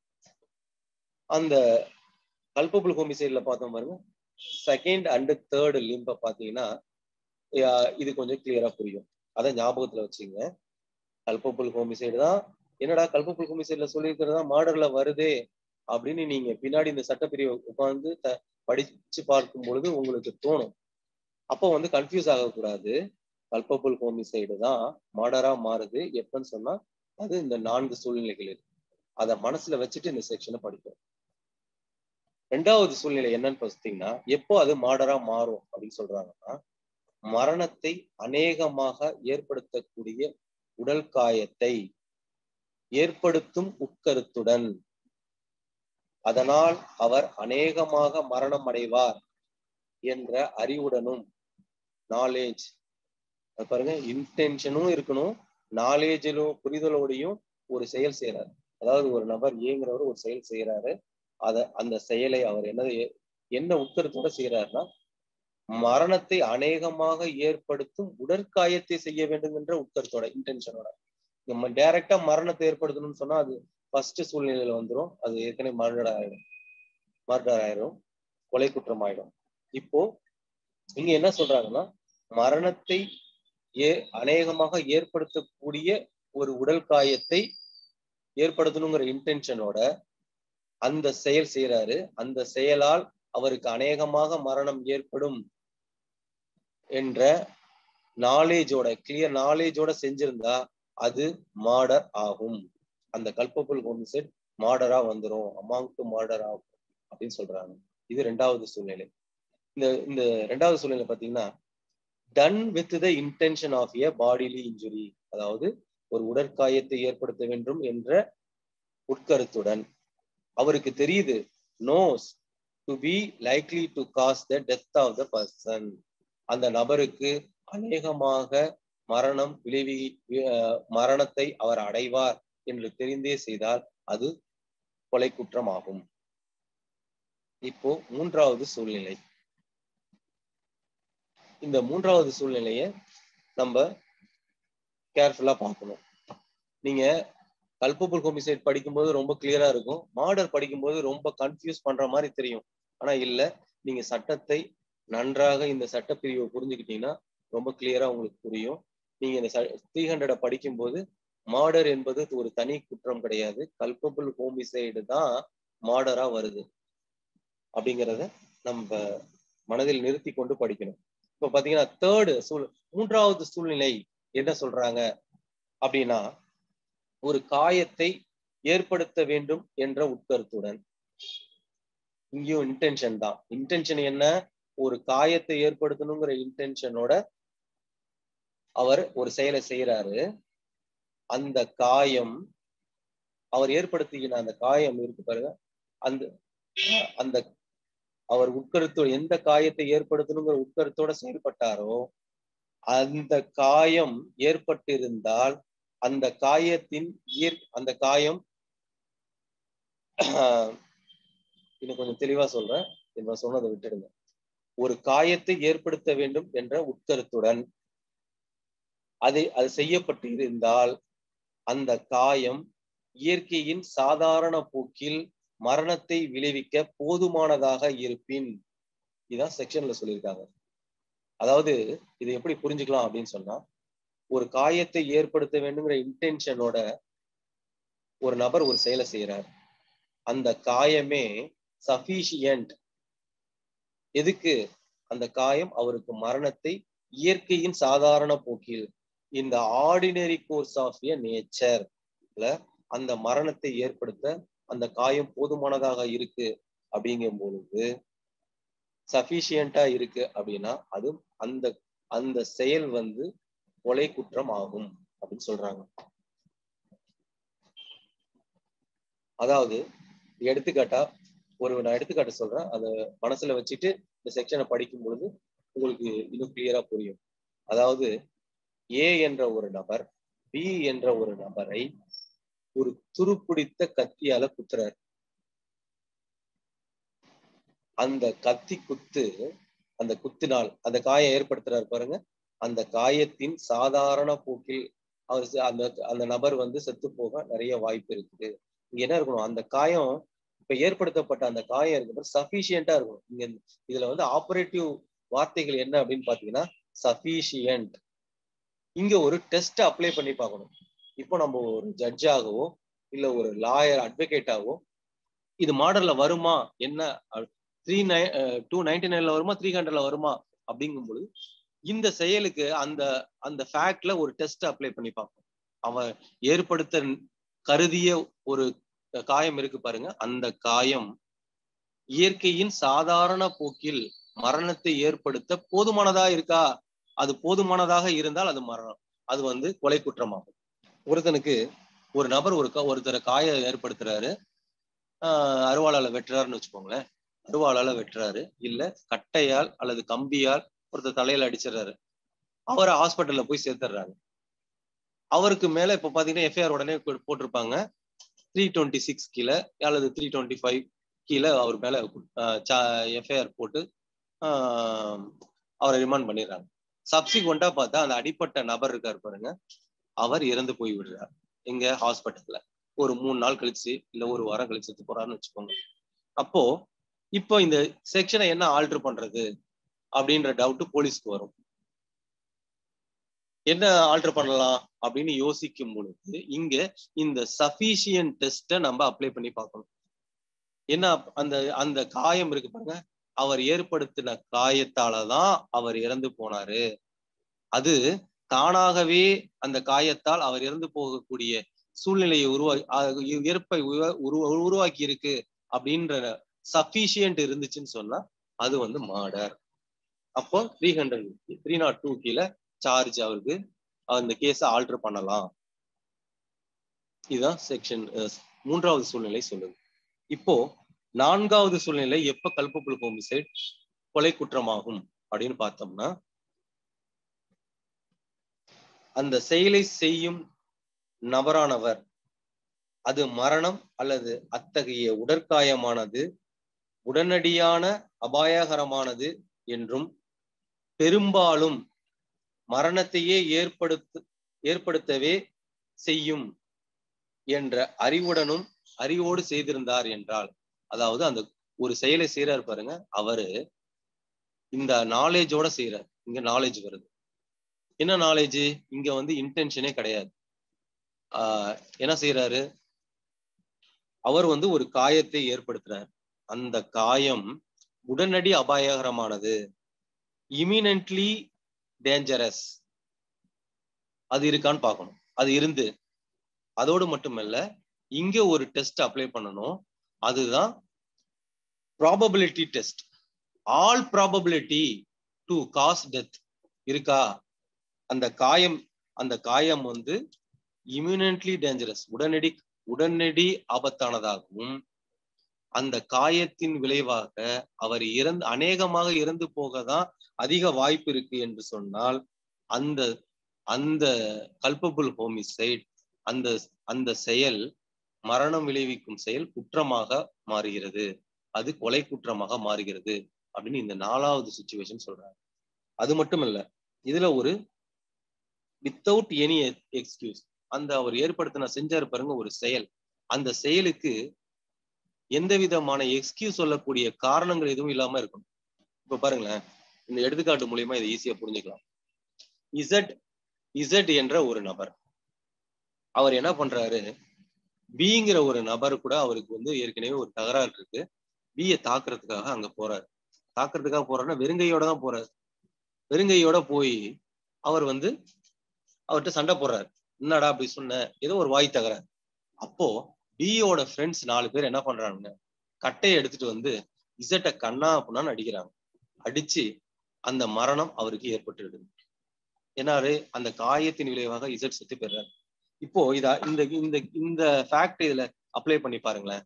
அந்த கல்பபுல் ஹோமிசைட்ல பார்த்தோம் பாருங்க செகண்ட் அண்ட் தேர்ட் லிம்ப பாத்தீங்கன்னா யா- இது கொஞ்சம் கிளியரா புரியும் அதை ஞாபகத்துல வச்சுங்க கல்பபுல் ஹோமிசைடு தான் என்னடா கல்பபுல் ஹோமிசைட்ல சொல்லியிருக்கிறதா மாடர்ல வருதே அப்படின்னு நீங்க பின்னாடி இந்த சட்டப்பிரிவை உட்கார்ந்து த- படிச்சு பார்க்கும் பொழுது உங்களுக்கு தோணும் அப்போ வந்து கன்ஃபியூஸ் ஆகக்கூடாது கல்பபுல் ஹோமிசைடு தான் மாடரா மாறுது எப்பன்னு சொன்னா அது இந்த நான்கு சூழ்நிலைகள் இருக்கு அதை மனசுல வச்சுட்டு இந்த செக்ஷனை படிக்கும் ரெண்டாவது சூழ்நிலை என்னன்னு பார்த்தீங்கன்னா எப்போ அது மாடரா மாறும் அப்படின்னு சொல்றாங்கன்னா மரணத்தை அநேகமாக ஏற்படுத்தக்கூடிய உடல் காயத்தை ஏற்படுத்தும் உட்கருத்துடன் அதனால் அவர் அநேகமாக மரணம் அடைவார் என்ற அறிவுடனும் நாலேஜ் பாருங்க இன்டென்ஷனும் இருக்கணும் நாலேஜிலும் புரிதலோடையும் ஒரு செயல் செய்யறாரு அதாவது ஒரு நபர் ஏங்குறவர் ஒரு செயல் செய்யறாரு அத அந்த செயலை அவர் என்ன என்ன உட்கருத்தோட செய்யறாருன்னா மரணத்தை அநேகமாக ஏற்படுத்தும் உடற்காயத்தை செய்ய வேண்டும் என்ற உட்கருத்தோட இன்டென்ஷனோட நம்ம டைரக்டா மரணத்தை ஏற்படுத்தணும்னு சொன்னா அது ஃபர்ஸ்ட் சூழ்நிலையில வந்துரும் அது ஏற்கனவே மர்டர் ஆயிடும் மர்டர் ஆயிடும் கொலை குற்றம் ஆயிடும் இப்போ இங்க என்ன சொல்றாங்கன்னா மரணத்தை ஏ அநேகமாக ஏற்படுத்தக்கூடிய ஒரு உடல் காயத்தை ஏற்படுத்தணுங்கிற இன்டென்ஷனோட அந்த செயல் செய்யறாரு அந்த செயலால் அவருக்கு அநேகமாக மரணம் ஏற்படும் என்ற நாலேஜோட கிளியர் நாலேஜோட செஞ்சிருந்தா அது மாடர் ஆகும் அந்த கல்பபுல் ஹோமிசைட் மாடரா வந்துரும் அமாங் டு மாடர் ஆகும் அப்படின்னு சொல்றாங்க இது ரெண்டாவது சூழ்நிலை இந்த இந்த ரெண்டாவது சூழ்நிலை பாத்தீங்கன்னா done with the intention of a bodily injury அதாவது ஒரு உடற்காயத்தை ஏற்படுத்த வேண்டும் என்ற உட்கருத்துடன் அவருக்கு தெரியுது knows to be likely to cause the death of the person அந்த நபருக்கு அநேகமாக மரணம் விளைவி அஹ் மரணத்தை அவர் அடைவார் என்று தெரிந்தே செய்தால் அது கொலை குற்றம் ஆகும் இப்போ மூன்றாவது சூழ்நிலை இந்த மூன்றாவது சூழ்நிலைய நம்ம கேர்ஃபுல்லா பார்க்கணும் நீங்க கல்பபுல் ஹோமிசைட் படிக்கும்போது ரொம்ப கிளியரா இருக்கும் மாடர் படிக்கும்போது ரொம்ப கன்ஃபியூஸ் பண்ற மாதிரி தெரியும் ஆனா இல்ல நீங்க சட்டத்தை நன்றாக இந்த சட்டப்பிரிவை புரிஞ்சுக்கிட்டீங்கன்னா ரொம்ப கிளியரா உங்களுக்கு புரியும் நீங்க இந்த த்ரீ ஹண்ட்ரட படிக்கும்போது மர்டர் என்பது ஒரு தனி குற்றம் கிடையாது கல்பபிள் ஹோமிசைடு தான் மர்டரா வருது அப்படிங்கிறத நம்ம மனதில் நிறுத்தி கொண்டு படிக்கணும் இப்ப பாத்தீங்கன்னா தேர்டு சூழ் மூன்றாவது சூழ்நிலை என்ன சொல்றாங்க அப்படின்னா ஒரு காயத்தை ஏற்படுத்த வேண்டும் என்ற உட்கருத்துடன் இங்கேயும் இன்டென்ஷன் தான் இன்டென்ஷன் என்ன ஒரு காயத்தை ஏற்படுத்தணுங்கிற இன்டென்ஷனோட அவர் ஒரு செயலை செய்யறாரு அந்த காயம் அவர் ஏற்படுத்திக்கின அந்த காயம் இருக்கு பாருங்க அந்த அந்த அவர் உட்கருத்து எந்த காயத்தை ஏற்படுத்தணுங்கிற உட்கருத்தோட செயல்பட்டாரோ அந்த காயம் ஏற்பட்டிருந்தால் அந்த காயத்தின் இயற் அந்த காயம் இன்னும் கொஞ்சம் தெளிவா சொல்றேன் என்ன சொன்னதை விட்டுடுங்க ஒரு காயத்தை ஏற்படுத்த வேண்டும் என்ற உட்கருத்துடன் அதை அது செய்யப்பட்டு இருந்தால் அந்த காயம் இயற்கையின் சாதாரண போக்கில் மரணத்தை விளைவிக்க போதுமானதாக இருப்பின் இதான் செக்ஷன்ல சொல்லியிருக்காங்க அதாவது இதை எப்படி புரிஞ்சுக்கலாம் அப்படின்னு சொன்னா ஒரு காயத்தை ஏற்படுத்த வேண்டுங்கிற இன்டென்ஷனோட ஒரு நபர் ஒரு செயலை செய்யறார் அந்த காயமே சஃபிஷியன்ட் எதுக்கு அந்த காயம் அவருக்கு மரணத்தை இயற்கையின் சாதாரண போக்கில் இந்த ஆர்டினரி கோர்ஸ் ஆஃப் எ நேச்சர்ல அந்த மரணத்தை ஏற்படுத்த அந்த காயம் போதுமானதாக இருக்கு அப்படிங்கும் பொழுது சஃபிஷியண்டா இருக்கு அப்படின்னா அது அந்த அந்த செயல் வந்து கொலை குற்றம் ஆகும் அப்படின்னு சொல்றாங்க அதாவது எடுத்துக்காட்டா ஒரு நான் எடுத்துக்காட்டு சொல்றேன் அதை மனசுல வச்சுட்டு இந்த செக்ஷனை படிக்கும் பொழுது உங்களுக்கு இன்னும் கிளியரா புரியும் அதாவது ஏ என்ற ஒரு நபர் பி என்ற ஒரு நபரை ஒரு துருப்பிடித்த கத்தியால குத்துறார் அந்த கத்தி குத்து அந்த குத்தினால் அந்த காயம் ஏற்படுத்துறாரு பாருங்க அந்த காயத்தின் சாதாரண போக்கில் அவர் அந்த அந்த நபர் வந்து செத்து போக நிறைய வாய்ப்பு இருக்குது இங்க என்ன இருக்கணும் அந்த காயம் இப்ப ஏற்படுத்தப்பட்ட அந்த காயம் இருக்கிறது சஃபிஷியண்டா இருக்கணும் இங்க இதுல வந்து ஆபரேட்டிவ் வார்த்தைகள் என்ன அப்படின்னு பாத்தீங்கன்னா சஃபிஷியன்ட் இங்க ஒரு டெஸ்ட் அப்ளை பண்ணி பார்க்கணும் இப்போ நம்ம ஒரு ஜட்ஜாகவோ இல்ல ஒரு லாயர் அட்வொகேட்டாகவோ இது மாடல்ல வருமா என்ன த்ரீ நை டூ நைன்டி நைன்ல வருமா த்ரீ ஹண்ட்ரட்ல வருமா அப்படிங்கும்போது இந்த செயலுக்கு அந்த அந்த ஃபேக்ட்ல ஒரு டெஸ்ட் அப்ளை பண்ணி பார்ப்போம் அவன் ஏற்படுத்த கருதிய ஒரு காயம் இருக்கு பாருங்க அந்த காயம் இயற்கையின் சாதாரண போக்கில் மரணத்தை ஏற்படுத்த போதுமானதா இருக்கா அது போதுமானதாக இருந்தால் அது மரணம் அது வந்து கொலை குற்றமாகும் ஒருத்தனுக்கு ஒரு நபர் ஒரு ஒருத்தரை காய ஏற்படுத்துறாரு ஆஹ் அருவாளால வெட்டுறாருன்னு வச்சுக்கோங்களேன் அருவாளால வெட்டுறாரு இல்ல கட்டையால் அல்லது கம்பியால் ஒருத்தர் தலையில அடிச்சிடுறாரு அவரை ஹாஸ்பிட்டல்ல போய் சேர்த்துடுறாங்க அவருக்கு மேல இப்ப பாத்தீங்கன்னா எஃப்ஐஆர் உடனே போட்டிருப்பாங்க த்ரீ டுவெண்ட்டி சிக்ஸ் கீழே அல்லது த்ரீ டுவெண்ட்டி ஃபைவ் கீழே அவர் மேல எஃப்ஐஆர் போட்டு அவரை ரிமாண்ட் பண்ணிடுறாங்க சப்சிக்வெண்டா பார்த்தா அந்த அடிப்பட்ட நபர் இருக்காரு பாருங்க அவர் இறந்து போய் விடுறார் எங்க ஹாஸ்பிட்டல்ல ஒரு மூணு நாள் கழிச்சு இல்ல ஒரு வாரம் கழிச்சு செத்து போறாருன்னு வச்சுக்கோங்க அப்போ இப்போ இந்த செக்ஷனை என்ன ஆல்டர் பண்றது அப்படின்ற டவுட் போலீஸ்க்கு வரும் என்ன ஆல்டர் பண்ணலாம் அப்படின்னு யோசிக்கும் பொழுது இங்க இந்த சஃபிஷியன்ட் டெஸ்ட்டை நம்ம அப்ளை பண்ணி பார்க்கணும் என்ன அந்த அந்த காயம் இருக்கு பாருங்க அவர் ஏற்படுத்தின காயத்தாலதான் அவர் இறந்து போனாரு அது தானாகவே அந்த காயத்தால் அவர் இறந்து போகக்கூடிய சூழ்நிலையை உருவாக்கி இறப்பை உருவாக்கி இருக்கு அப்படின்ற சஃபிஷியன்ட் இருந்துச்சுன்னு சொன்னா அது வந்து மாடர் அப்போ three hundred three not two கீழே சார்ஜ் அவருக்கு அந்த கேஸை ஆல்டர் பண்ணலாம் இதுதான் செக்ஷன் மூன்றாவது சூழ்நிலை சொல்லுது இப்போ நான்காவது சூழ்நிலை எப்ப கல்பபுல் ஹோமிசைட் கொலை குற்றமாகும் அப்படின்னு பார்த்தோம்னா அந்த செயலை செய்யும் நபரானவர் அது மரணம் அல்லது அத்தகைய உடற்காயமானது உடனடியான அபாயகரமானது என்றும் பெரும்பாலும் மரணத்தையே ஏற்படுத்த ஏற்படுத்தவே செய்யும் என்ற அறிவுடனும் அறிவோடு செய்திருந்தார் என்றால் அதாவது அந்த ஒரு செயலை செய்யறாரு பாருங்க அவரு இந்த நாலேஜோட செய்யறார் இங்க நாலேஜ் வருது என்ன நாலேஜ் இங்க வந்து இன்டென்ஷனே கிடையாது ஆஹ் என்ன செய்யறாரு அவர் வந்து ஒரு காயத்தை ஏற்படுத்துறார் அந்த காயம் உடனடி அபாயகரமானது இமினன்ட்லி டேஞ்சரஸ் அது இருக்கான்னு பார்க்கணும் அது இருந்து அதோடு மட்டுமல்ல இங்க ஒரு டெஸ்ட் அப்ளை பண்ணணும் அதுதான் probability test all probability to cause death இருக்கா அந்த காயம் அந்த காயம் வந்து இம்யூனன்ட்லி டேஞ்சரஸ் உடனடி உடனடி ஆபத்தானதாகவும் அந்த காயத்தின் விளைவாக அவர் இறந்து அநேகமாக இறந்து போக தான் அதிக வாய்ப்பு இருக்கு என்று சொன்னால் அந்த அந்த கல்பபுல் ஹோமிசைட் அந்த அந்த செயல் மரணம் விளைவிக்கும் செயல் குற்றமாக மாறுகிறது அது கொலை குற்றமாக மாறுகிறது அப்படின்னு இந்த நாலாவது சுச்சுவேஷன் சொல்றாங்க அது மட்டும் இல்ல இதுல ஒரு வித்தவுட் எனி எக்ஸ்கியூஸ் அந்த அவர் ஏற்படுத்தின செஞ்சாரு பாருங்க ஒரு செயல் அந்த செயலுக்கு எந்த விதமான எக்ஸ்கியூஸ் சொல்லக்கூடிய காரணங்கள் எதுவும் இல்லாம இருக்கணும் இப்ப பாருங்களேன் இந்த எடுத்துக்காட்டு மூலியமா இதை ஈஸியா புரிஞ்சுக்கலாம் இசட் இசட் என்ற ஒரு நபர் அவர் என்ன பண்றாரு பிங்கிற ஒரு நபர் கூட அவருக்கு வந்து ஏற்கனவே ஒரு தகராறு இருக்கு பியை தாக்குறதுக்காக அங்க போறாரு தாக்குறதுக்காக போறாருன்னா வெறுங்கையோட தான் போறாரு வெறுங்கையோட போய் அவர் வந்து அவர்கிட்ட சண்டை போடுறாரு என்னடா அப்படி சொன்ன ஏதோ ஒரு வாய் தகராறு அப்போ பியோட ஃப்ரெண்ட்ஸ் நாலு பேர் என்ன பண்றாங்க கட்டையை எடுத்துட்டு வந்து இசட்டை கண்ணா அப்படின்னா அடிக்கிறாங்க அடிச்சு அந்த மரணம் அவருக்கு ஏற்பட்டுருது என்னாரு அந்த காயத்தின் விளைவாக இசட் செத்து போயிடுறாரு இப்போ இதா இந்த இந்த இந்த ஃபேக்ட் இதுல அப்ளை பண்ணி பாருங்களேன்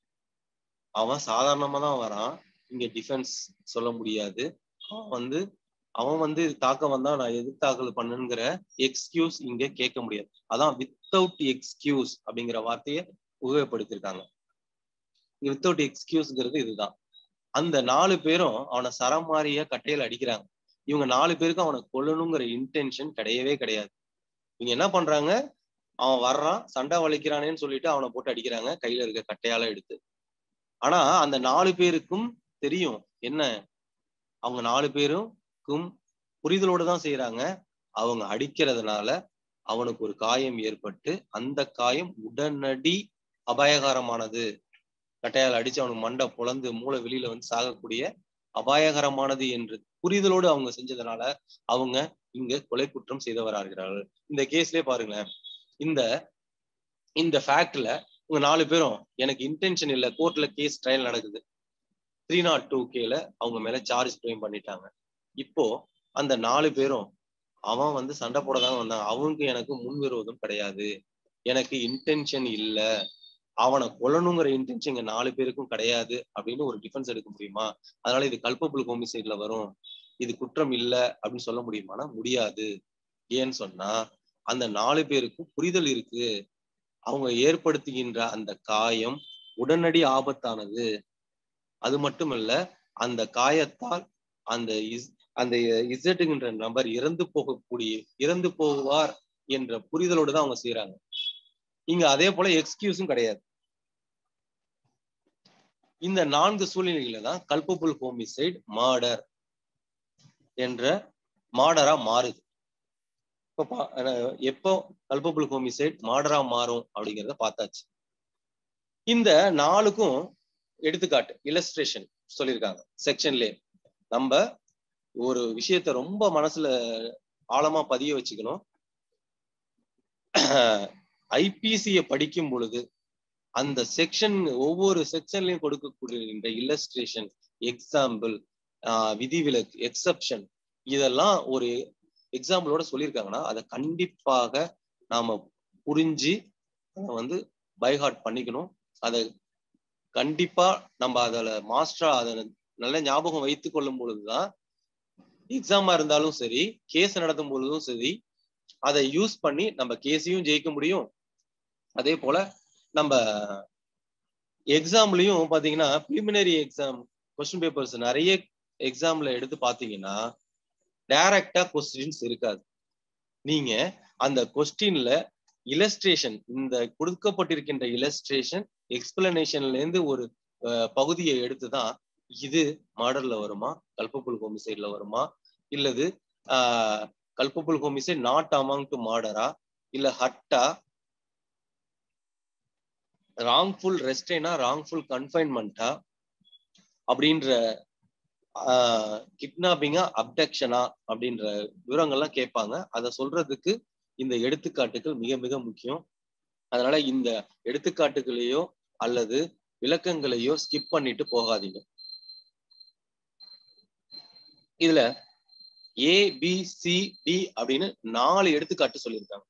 அவன் சாதாரணமா தான் வரான் இங்க டிஃபென்ஸ் சொல்ல முடியாது அவன் வந்து அவன் வந்து தாக்க வந்தா நான் எதிர்த்தாக்கல் பண்ணுங்கிற எக்ஸ்கியூஸ் இங்க கேட்க முடியாது அதான் வித்தவுட் எக்ஸ்கியூஸ் அப்படிங்கிற வார்த்தையை உபயோகப்படுத்திருக்காங்க வித்தவுட் எக்ஸ்கியூஸ்ங்கிறது இதுதான் அந்த நாலு பேரும் அவனை சரமாரிய கட்டையில அடிக்கிறாங்க இவங்க நாலு பேருக்கும் அவனை கொல்லணுங்கிற இன்டென்ஷன் கிடையவே கிடையாது இவங்க என்ன பண்றாங்க அவன் வர்றான் சண்டை வலிக்கிறானேன்னு சொல்லிட்டு அவனை போட்டு அடிக்கிறாங்க கையில இருக்க கட்டையால எடுத்து ஆனா அந்த நாலு பேருக்கும் தெரியும் என்ன அவங்க நாலு பேருக்கும் புரிதலோடு தான் செய்யறாங்க அவங்க அடிக்கிறதுனால அவனுக்கு ஒரு காயம் ஏற்பட்டு அந்த காயம் உடனடி அபாயகரமானது கட்டையால் அடிச்சு அவனுக்கு மண்டை பொழந்து மூளை வெளியில வந்து சாகக்கூடிய அபாயகரமானது என்று புரிதலோடு அவங்க செஞ்சதுனால அவங்க இங்க கொலை குற்றம் செய்தவராகிறார்கள் இந்த கேஸ்லயே பாருங்களேன் இந்த இந்த ஃபேக்ட்ல உங்க நாலு பேரும் எனக்கு இன்டென்ஷன் இல்ல கோர்ட்ல கேஸ் ட்ரையல் நடக்குது த்ரீ நாட் டூ கேல அவங்க மேல சார்ஜ் ஃப்ரேம் பண்ணிட்டாங்க இப்போ அந்த நாலு பேரும் அவன் வந்து சண்டை போட தான் வந்தான் அவனுக்கு எனக்கு முன் விரோதம் கிடையாது எனக்கு இன்டென்ஷன் இல்ல அவனை கொல்லணுங்கிற இன்டென்ஷன் இங்க நாலு பேருக்கும் கிடையாது அப்படின்னு ஒரு டிஃபென்ஸ் எடுக்க முடியுமா அதனால இது கல்பபுல் ஹோமிசைட்ல வரும் இது குற்றம் இல்ல அப்படின்னு சொல்ல முடியுமானா முடியாது ஏன்னு சொன்னா அந்த நாலு பேருக்கும் புரிதல் இருக்கு அவங்க ஏற்படுத்துகின்ற அந்த காயம் உடனடி ஆபத்தானது அது மட்டுமல்ல அந்த காயத்தால் அந்த அந்த இசட்டுங்கிற நபர் இறந்து போகக்கூடிய இறந்து போவார் என்ற புரிதலோடு தான் அவங்க செய்யறாங்க இங்க அதே போல எக்ஸ்கியூஸும் கிடையாது இந்த நான்கு சூழ்நிலைகள தான் கல்பபுல் ஹோமிசைட் மார்டர் என்ற மார்டரா மாறுது இப்போ எப்போ கல்பபுல் ஹோமிசைட் மார்டரா மாறும் அப்படிங்கிறத பார்த்தாச்சு இந்த நாளுக்கும் எடுத்துக்காட்டு இலஸ்ட்ரேஷன் சொல்லியிருக்காங்க செக்ஷன்லே நம்ம ஒரு விஷயத்த ரொம்ப மனசுல ஆழமா பதிய வச்சுக்கணும் ஐபிசிய படிக்கும் பொழுது அந்த செக்ஷன் ஒவ்வொரு செக்ஷன்லயும் கொடுக்கக்கூடிய இல்லஸ்ட்ரேஷன் எக்ஸாம்பிள் விதிவிலக்கு எக்ஸப்ஷன் இதெல்லாம் ஒரு எக்ஸாம்பிளோட சொல்லியிருக்காங்கன்னா அதை கண்டிப்பாக நாம புரிஞ்சு அதை வந்து பைஹார்ட் பண்ணிக்கணும் அதை கண்டிப்பா நம்ம அதில் மாஸ்டரா அதை நல்ல ஞாபகம் வைத்துக் கொள்ளும் பொழுதுதான் எக்ஸாமா இருந்தாலும் சரி கேஸ் நடத்தும் பொழுதும் சரி அதை யூஸ் பண்ணி நம்ம கேஸையும் ஜெயிக்க முடியும் அதே போல நம்ம எக்ஸாம்லயும் பாத்தீங்கன்னா பிலிமினரி எக்ஸாம் கொஸ்டின் பேப்பர்ஸ் நிறைய எக்ஸாம்ல எடுத்து பாத்தீங்கன்னா டைரக்டா கொஸ்டின்ஸ் இருக்காது நீங்க அந்த கொஸ்டின்ல இலஸ்ட்ரேஷன் இந்த கொடுக்கப்பட்டிருக்கின்ற இலஸ்ட்ரேஷன் எக்ஸ்பிளனேஷன்ல இருந்து ஒரு பகுதியை எடுத்துதான் இது மாடல்ல வருமா கல்பப்புல் ஹோமிசைட்ல வருமா இல்லது ஆஹ் கல்பபிள் ஹோமிசைட் நாட் அமாங் டு மார்டரா இல்ல ஹட்டா ராங்ஃபுல் ரெஸ்டைனா ராங்ஃபுல் கன்ஃபைன்மெண்டா அப்படின்ற கிட்னாப்பிங்கா அப்டக்ஷனா அப்படின்ற விவரங்கள்லாம் கேட்பாங்க அதை சொல்றதுக்கு இந்த எடுத்துக்காட்டுகள் மிக மிக முக்கியம் அதனால இந்த எடுத்துக்காட்டுகளையோ அல்லது விளக்கங்களையோ ஸ்கிப் பண்ணிட்டு போகாதீங்க இதுல ஏ பி சி டி அப்படின்னு நாலு எடுத்துக்காட்டு சொல்லியிருக்காங்க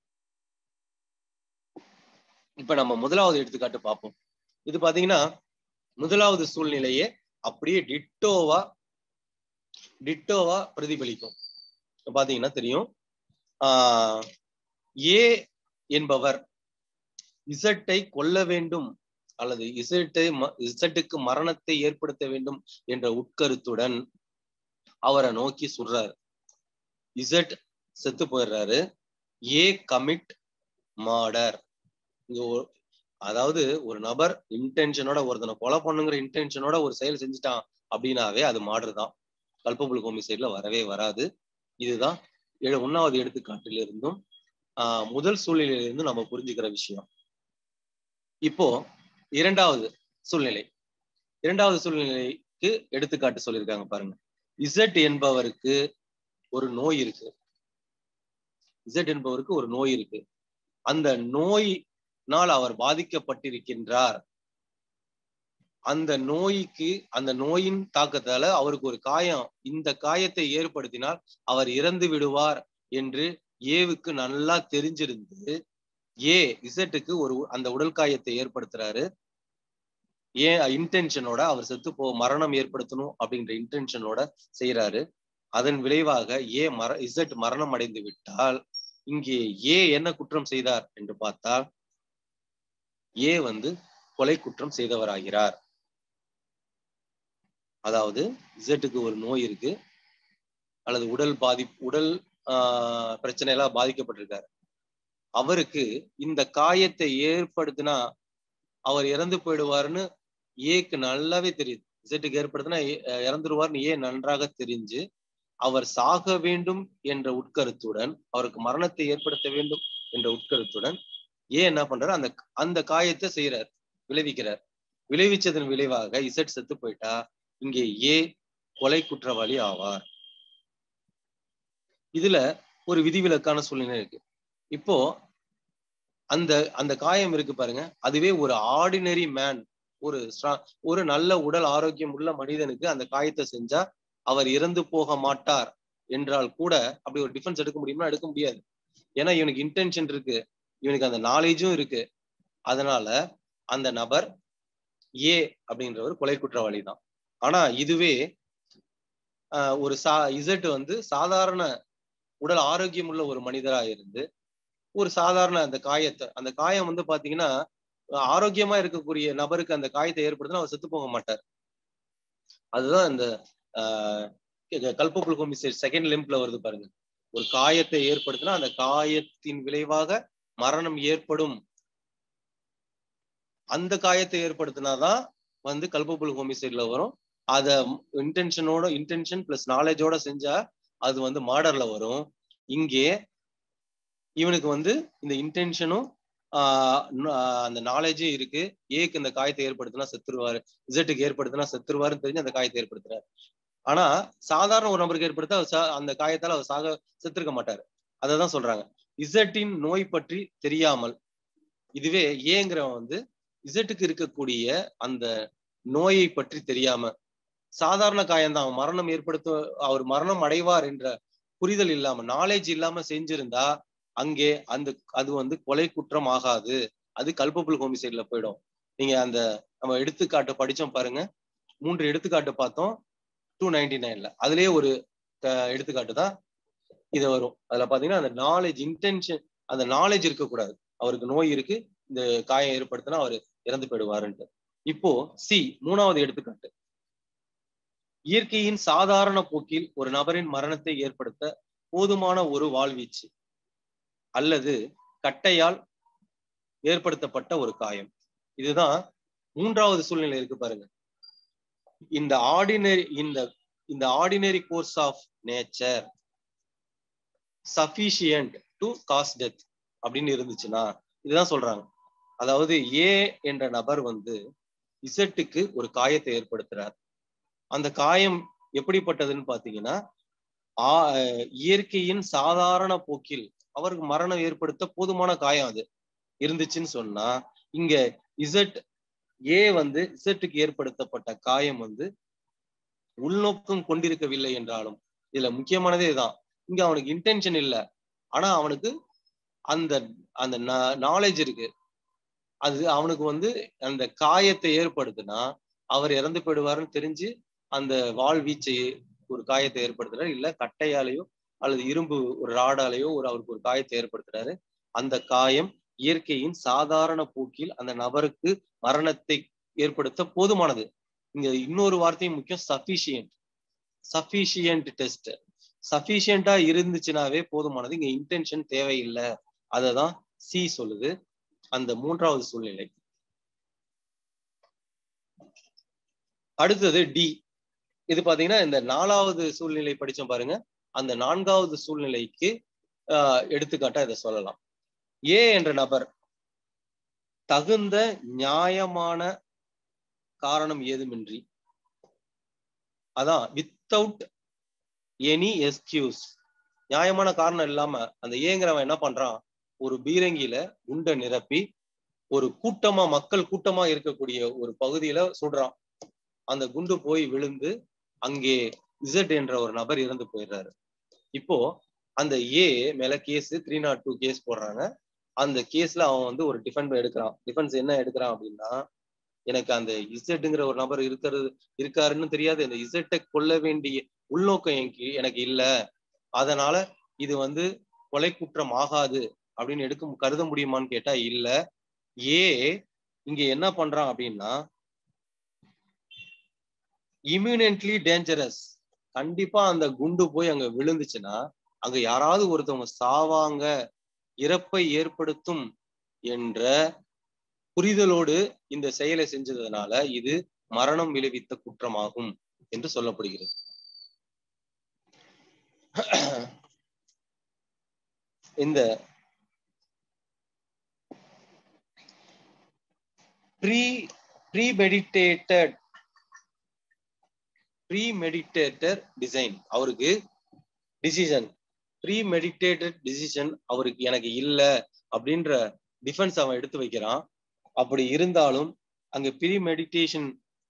இப்ப நம்ம முதலாவது எடுத்துக்காட்டு பார்ப்போம் இது பாத்தீங்கன்னா முதலாவது சூழ்நிலையே அப்படியே டிட்டோவா டிட்டோவா பிரதிபலிக்கும் பாத்தீங்கன்னா தெரியும் ஆஹ் ஏ என்பவர் இசட்டை கொல்ல வேண்டும் அல்லது இசட்டை இசட்டுக்கு மரணத்தை ஏற்படுத்த வேண்டும் என்ற உட்கருத்துடன் அவரை நோக்கி சொல்றாரு இசட் செத்து போயிடுறாரு ஏ கமிட் மார்டர் இங்க அதாவது ஒரு நபர் இன்டென்ஷனோட ஒருத்தனை கொலை பண்ணுங்கிற இன்டென்ஷனோட ஒரு செயல் செஞ்சுட்டான் அப்படின்னாவே அது மாடர் தான் கல்பபுல் ஹோமிசைட்ல வரவே வராது இதுதான் ஏழு ஒன்னாவது எடுத்துக்காட்டில இருந்தும் ஆஹ் முதல் சூழ்நிலையில இருந்தும் நம்ம புரிஞ்சுக்கிற விஷயம் இப்போ இரண்டாவது சூழ்நிலை இரண்டாவது சூழ்நிலைக்கு எடுத்துக்காட்டு சொல்லியிருக்காங்க பாருங்க இசட் என்பவருக்கு ஒரு நோய் இருக்கு இசட் என்பவருக்கு ஒரு நோய் இருக்கு அந்த நோயினால் அவர் பாதிக்கப்பட்டிருக்கின்றார் அந்த நோய்க்கு அந்த நோயின் தாக்கத்தால அவருக்கு ஒரு காயம் இந்த காயத்தை ஏற்படுத்தினால் அவர் இறந்து விடுவார் என்று ஏவுக்கு நல்லா தெரிஞ்சிருந்து ஏ இசட்டுக்கு ஒரு அந்த உடல் காயத்தை ஏற்படுத்துறாரு ஏன் இன்டென்ஷனோட அவர் செத்து போ மரணம் ஏற்படுத்தணும் அப்படின்ற இன்டென்ஷனோட செய்யறாரு அதன் விளைவாக ஏ மர இசட் மரணம் அடைந்து விட்டால் இங்கே ஏ என்ன குற்றம் செய்தார் என்று பார்த்தால் ஏ வந்து கொலை குற்றம் செய்தவராகிறார் அதாவது இசட்டுக்கு ஒரு நோய் இருக்கு அல்லது உடல் பாதி உடல் ஆஹ் பிரச்சனையெல்லாம் பாதிக்கப்பட்டிருக்காரு அவருக்கு இந்த காயத்தை ஏற்படுத்தினா அவர் இறந்து போயிடுவாருன்னு ஏக்கு நல்லாவே தெரியுது இசட்டுக்கு ஏற்படுத்தினா இறந்துருவார்னு ஏ நன்றாக தெரிஞ்சு அவர் சாக வேண்டும் என்ற உட்கருத்துடன் அவருக்கு மரணத்தை ஏற்படுத்த வேண்டும் என்ற உட்கருத்துடன் ஏன் என்ன பண்றாரு அந்த அந்த காயத்தை செய்யறார் விளைவிக்கிறார் விளைவிச்சதன் விளைவாக இசட் செத்து போயிட்டா இங்கே ஏ கொலை குற்றவாளி ஆவார் இதுல ஒரு விதிவிலக்கான சூழ்நிலை இருக்கு இப்போ அந்த அந்த காயம் இருக்கு பாருங்க அதுவே ஒரு ஆர்டினரி மேன் ஒரு ஒரு நல்ல உடல் ஆரோக்கியம் உள்ள மனிதனுக்கு அந்த காயத்தை செஞ்சா அவர் இறந்து போக மாட்டார் என்றால் கூட அப்படி ஒரு டிஃபென்ஸ் எடுக்க முடியுமா எடுக்க முடியாது ஏன்னா இவனுக்கு இன்டென்ஷன் இருக்கு இவனுக்கு அந்த நாலேஜும் இருக்கு அதனால அந்த நபர் ஏ அப்படின்றவர் கொலை குற்றவாளி தான் ஆனா இதுவே ஒரு சா இசட் வந்து சாதாரண உடல் ஆரோக்கியம் உள்ள ஒரு மனிதரா இருந்து ஒரு சாதாரண அந்த காயத்தை அந்த காயம் வந்து பாத்தீங்கன்னா ஆரோக்கியமா இருக்கக்கூடிய நபருக்கு அந்த காயத்தை ஏற்படுத்தினா அவர் செத்து போக மாட்டார் அதுதான் இந்த கல்பபுல் ஹோமிசைட் செகண்ட் லிம்ப்ல வருது பாருங்க ஒரு காயத்தை ஏற்படுத்தினா அந்த காயத்தின் விளைவாக மரணம் ஏற்படும் அந்த காயத்தை ஏற்படுத்தினாதான் வந்து கல்பபுல் ஹோமிசைட்ல வரும் அத இன்டென்ஷனோட இன்டென்ஷன் பிளஸ் நாலேஜோட செஞ்சா அது வந்து மாடர்ல வரும் இங்கே இவனுக்கு வந்து இந்த இன்டென்ஷனும் அந்த நாலேஜும் இருக்கு ஏக்கு இந்த காயத்தை ஏற்படுத்தினா செத்துருவாரு இசட்டுக்கு ஏற்படுத்தினா செத்துருவாருன்னு தெரிஞ்சு அந்த காயத்தை ஏற்படுத்துறாரு ஆனா சாதாரண ஒரு நபருக்கு ஏற்படுத்த அந்த காயத்தால அவர் சாக செத்துருக்க மாட்டாரு அததான் சொல்றாங்க இசட்டின் நோய் பற்றி தெரியாமல் இதுவே ஏங்கிறவன் வந்து இசட்டுக்கு இருக்கக்கூடிய அந்த நோயை பற்றி தெரியாம சாதாரண காயம்தான் அவன் மரணம் ஏற்படுத்த அவர் மரணம் அடைவார் என்ற புரிதல் இல்லாம நாலேஜ் இல்லாம செஞ்சிருந்தா அங்கே அந்த அது வந்து கொலை குற்றம் ஆகாது அது கல்பபுல் ஹோமிசைட்ல போயிடும் நீங்க அந்த நம்ம எடுத்துக்காட்டு படிச்சோம் பாருங்க மூன்று எடுத்துக்காட்டு பார்த்தோம் டூ நைன்டி நைன்ல அதுலயே ஒரு எடுத்துக்காட்டு தான் இது வரும் அதுல பாத்தீங்கன்னா அந்த நாலேஜ் இன்டென்ஷன் அந்த நாலேஜ் இருக்கக்கூடாது அவருக்கு நோய் இருக்கு இந்த காயம் ஏற்படுத்தினா அவர் இறந்து போயிடுவாருன்ட்டு இப்போ சி மூணாவது எடுத்துக்காட்டு இயற்கையின் சாதாரண போக்கில் ஒரு நபரின் மரணத்தை ஏற்படுத்த போதுமான ஒரு வாழ்வீச்சு அல்லது கட்டையால் ஏற்படுத்தப்பட்ட ஒரு காயம் இதுதான் மூன்றாவது சூழ்நிலை இருக்கு பாருங்க இந்த ஆர்டினரி இந்த இந்த ordinary course of nature sufficient to cause death அப்படின்னு இருந்துச்சுன்னா இதுதான் சொல்றாங்க அதாவது ஏ என்ற நபர் வந்து இசட்டுக்கு ஒரு காயத்தை ஏற்படுத்துறார் அந்த காயம் எப்படிப்பட்டதுன்னு பாத்தீங்கன்னா இயற்கையின் சாதாரண போக்கில் அவருக்கு மரணம் ஏற்படுத்த போதுமான காயம் அது இருந்துச்சுன்னு சொன்னா இங்க இசட் ஏ வந்து இசட்டுக்கு ஏற்படுத்தப்பட்ட காயம் வந்து உள்நோக்கம் கொண்டிருக்கவில்லை என்றாலும் இதுல முக்கியமானதே இதுதான் இங்க அவனுக்கு இன்டென்ஷன் இல்லை ஆனா அவனுக்கு அந்த அந்த நாலேஜ் இருக்கு அது அவனுக்கு வந்து அந்த காயத்தை ஏற்படுத்தினா அவர் இறந்து போயிடுவாருன்னு தெரிஞ்சு அந்த வாள் வீச்சை ஒரு காயத்தை ஏற்படுத்துறாரு இல்ல கட்டையாலேயோ அல்லது இரும்பு ஒரு ராடாலேயோ ஒரு அவருக்கு ஒரு காயத்தை ஏற்படுத்துறாரு அந்த காயம் இயற்கையின் சாதாரண போக்கில் அந்த நபருக்கு மரணத்தை ஏற்படுத்த போதுமானது இங்க இன்னொரு வார்த்தையும் முக்கியம் சஃபிஷியன்ட் சஃபிஷியன்ட் டெஸ்ட் சஃபிஷியண்டா இருந்துச்சுனாவே போதுமானது இங்க இன்டென்ஷன் தேவையில்லை அததான் சி சொல்லுது அந்த மூன்றாவது சூழ்நிலை அடுத்தது டி இது பாத்தீங்கன்னா இந்த நாலாவது சூழ்நிலை படிச்சோம் பாருங்க அந்த நான்காவது சூழ்நிலைக்கு ஆஹ் எடுத்துக்காட்டா இதை சொல்லலாம் ஏ என்ற நபர் தகுந்த நியாயமான காரணம் ஏதுமின்றி அதான் வித்தவுட் எனி எஸ்கியூஸ் நியாயமான காரணம் இல்லாம அந்த ஏங்கிறவன் என்ன பண்றான் ஒரு பீரங்கியில குண்டை நிரப்பி ஒரு கூட்டமா மக்கள் கூட்டமா இருக்கக்கூடிய ஒரு பகுதியில சுடுறான் அந்த குண்டு போய் விழுந்து அங்கே இசட் என்ற ஒரு நபர் இறந்து போயிடுறாரு இப்போ அந்த ஏ மேல case three not two case போடுறாங்க அந்த கேஸ்ல அவன் வந்து ஒரு டிஃபென்ஸ் எடுக்கிறான் டிஃபென்ஸ் என்ன எடுக்கிறான் அப்படின்னா எனக்கு அந்த இசட்டுங்கிற ஒரு நபர் இருக்கிறது இருக்காருன்னு தெரியாது இந்த இசட்டை கொல்ல வேண்டிய உள்நோக்கம் எனக்கு எனக்கு இல்ல அதனால இது வந்து கொலை குற்றம் ஆகாது அப்படின்னு எடுக்க கருத முடியுமான்னு கேட்டா இல்ல ஏ இங்க என்ன பண்றான் அப்படின்னா இம்யூனன்ட்லி டேஞ்சரஸ் கண்டிப்பா அந்த குண்டு போய் அங்க விழுந்துச்சுன்னா அங்க யாராவது ஒருத்தவங்க சாவாங்க இறப்பை ஏற்படுத்தும் என்ற புரிதலோடு இந்த செயலை செஞ்சதுனால இது மரணம் விளைவித்த குற்றமாகும் என்று சொல்லப்படுகிறது இந்த ப்ரீ ப்ரீமெடிட்டேட்டட் ப்ரீமெடிட்டேட்டர் டிசைன் அவருக்கு டிசிஷன் ப்ரீமெடிட்டேட்டட் டிசிஷன் அவருக்கு எனக்கு இல்ல அப்படின்ற டிஃபென்ஸ் அவன் எடுத்து வைக்கிறான் அப்படி இருந்தாலும் அங்க premeditation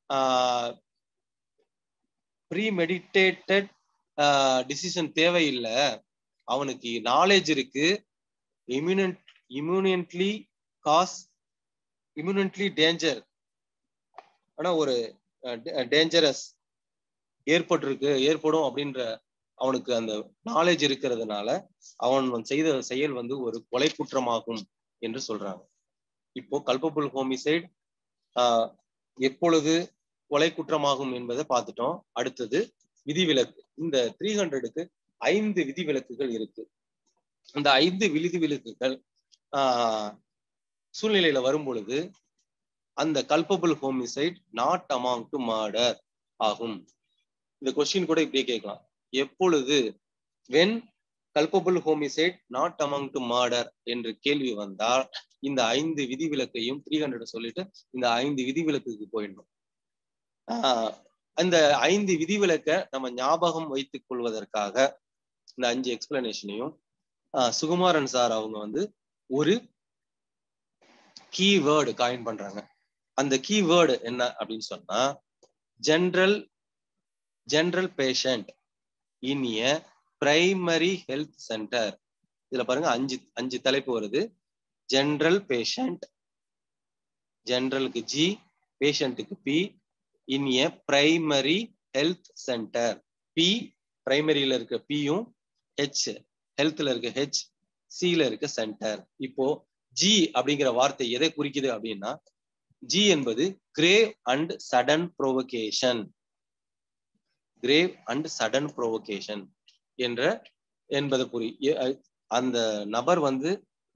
premeditated decision தேவையில்லை அவனுக்கு நாலேஜ் இருக்கு இம்யூனன்ட் இம்யூனியன்ட்லி காஸ் இம்யூனன்ட்லி டேஞ்சர் ஆனா ஒரு டேஞ்சரஸ் ஏற்பட்டிருக்கு ஏற்படும் அப்படின்ற அவனுக்கு அந்த நாலேஜ் இருக்கிறதுனால அவன் செய்த செயல் வந்து ஒரு கொலை குற்றமாகும் என்று சொல்றாங்க இப்போ கல்பபுல் ஹோமிசைட் ஆஹ் எப்பொழுது கொலை குற்றமாகும் என்பதை பார்த்துட்டோம் அடுத்தது விதிவிலக்கு இந்த த்ரீ ஹண்ட்ரடுக்கு ஐந்து விதிவிலக்குகள் இருக்கு இந்த ஐந்து விதிவிலக்குகள் ஆஹ் சூழ்நிலையில வரும் பொழுது அந்த கல்பபுல் ஹோமிசைட் நாட் அமாங் டு மர்டர் ஆகும் இந்த கொஸ்டின் கூட இப்படியே கேட்கலாம் எப்பொழுது வென் கல்பபுல் ஹோமிசைட் நாட் அமங் டு மர்டர் என்று கேள்வி வந்தால் இந்த ஐந்து விதிவிலக்கையும் த்ரீ ஹண்ட்ரட் சொல்லிட்டு இந்த ஐந்து விதிவிலக்குக்கு போயிடணும் ஆஹ் அந்த ஐந்து விதிவிலக்க நம்ம ஞாபகம் வைத்துக் கொள்வதற்காக இந்த அஞ்சு எக்ஸ்பிளனேஷனையும் சுகுமாரன் சார் அவங்க வந்து ஒரு கீவேர்டு காயின் பண்றாங்க அந்த கீவேர்டு என்ன அப்படின்னு சொன்னா general general patient in a primary health centre இதுல பாருங்க அஞ்சு அஞ்சு தலைப்பு வருது ஜென்ரல் பேஷண்ட் ஜென்ரலுக்கு ஜி பேஷண்ட்டுக்கு P in a primary health centre P பிரைமரியில இருக்க பியும் ஹெச் ஹெல்த்ல இருக்க ஹெச் சில இருக்க சென்டர் இப்போ ஜி அப்படிங்கிற வார்த்தை எதை குறிக்குது அப்படின்னா ஜி என்பது grave and sudden provocation grave and sudden provocation என்ற என்பது புரி அந்த நபர் வந்து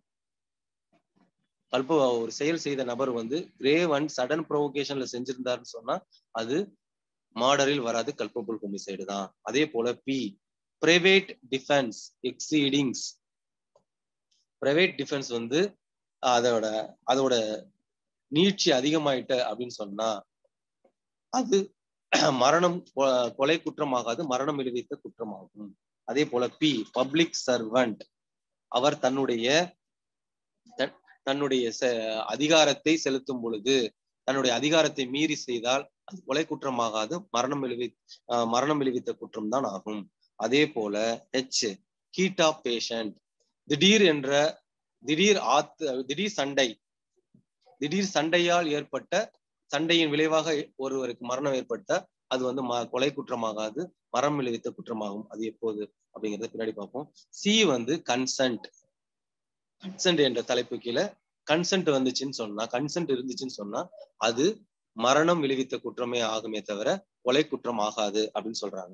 அல்ப ஒரு செயல் செய்த நபர் வந்து கிரேவ் அண்ட் சடன் ப்ரோவகேஷன்ல செஞ்சிருந்தாருன்னு சொன்னா அது மாடரில் வராது கல்பபுல் ஹோமிசைடு தான் அதே போல P private defence exceedings private defence வந்து அதோட அதோட நீட்சி அதிகமாயிட்ட அப்படின்னு சொன்னா அது மரணம் கொலை குற்றமாகாது மரணம் விளைவித்த குற்றமாகும் அதே போல பி பப்ளிக் சர்வன்ட் அவர் தன்னுடைய தன்னுடைய அதிகாரத்தை செலுத்தும் பொழுது தன்னுடைய அதிகாரத்தை மீறி செய்தால் அது கொலை குற்றமாகாது மரணம் விளைவி மரணம் விளைவித்த குற்றம் தான் ஆகும் அதே போல ஹெச் ஹீட் ஆஃப் பேஷண்ட் திடீர் என்ற திடீர் ஆத்து திடீர் சண்டை திடீர் சண்டையால் ஏற்பட்ட சண்டையின் விளைவாக ஒருவருக்கு மரணம் ஏற்பட்ட அது வந்து ம கொலை குற்றமாகாது மரம் விளைவித்த குற்றமாகும் அது எப்போது அப்படிங்கறத பின்னாடி பார்ப்போம் சி வந்து கன்சென்ட் கன்சென்ட் என்ற தலைப்பு கீழே கன்சென்ட் வந்துச்சுன்னு சொன்னா கன்சென்ட் இருந்துச்சுன்னு சொன்னா அது மரணம் விளைவித்த குற்றமே ஆகுமே தவிர கொலை குற்றம் ஆகாது அப்படின்னு சொல்றாங்க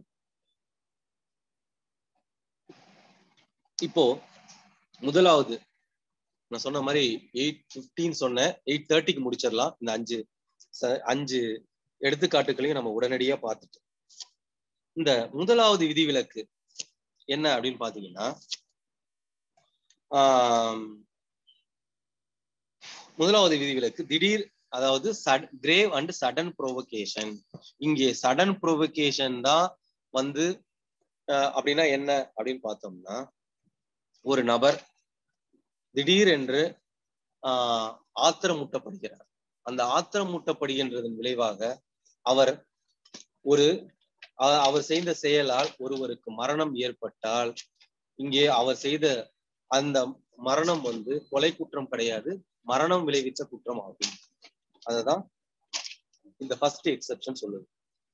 இப்போ முதலாவது நான் சொன்ன மாதிரி எயிட் பிப்டீன் சொன்னேன் எயிட் தேர்ட்டிக்கு முடிச்சிடலாம் இந்த அஞ்சு அஞ்சு எடுத்துக்காட்டுகளையும் நம்ம உடனடியா பார்த்துட்டு இந்த முதலாவது விதிவிலக்கு என்ன அப்படின்னு பாத்தீங்கன்னா ஆஹ் முதலாவது விதிவிலக்கு திடீர் அதாவது கிரேவ் அண்ட் சடன் ப்ரோவகேஷன் இங்கே சடன் ப்ரோவகேஷன் தான் வந்து அப்படின்னா என்ன அப்படின்னு பார்த்தோம்னா ஒரு நபர் திடீர் என்று ஆஹ் ஆத்திரமூட்டப்படுகிறார் அந்த ஆத்திரமூட்டப்படுகின்றதன் விளைவாக அவர் ஒரு அவர் செய்த செயலால் ஒருவருக்கு மரணம் ஏற்பட்டால் இங்கே அவர் செய்த அந்த மரணம் வந்து கொலை குற்றம் கிடையாது மரணம் விளைவித்த குற்றம் ஆகும் அததான் இந்த ஃபர்ஸ்ட் எக்ஸெப்ஷன் சொல்லுது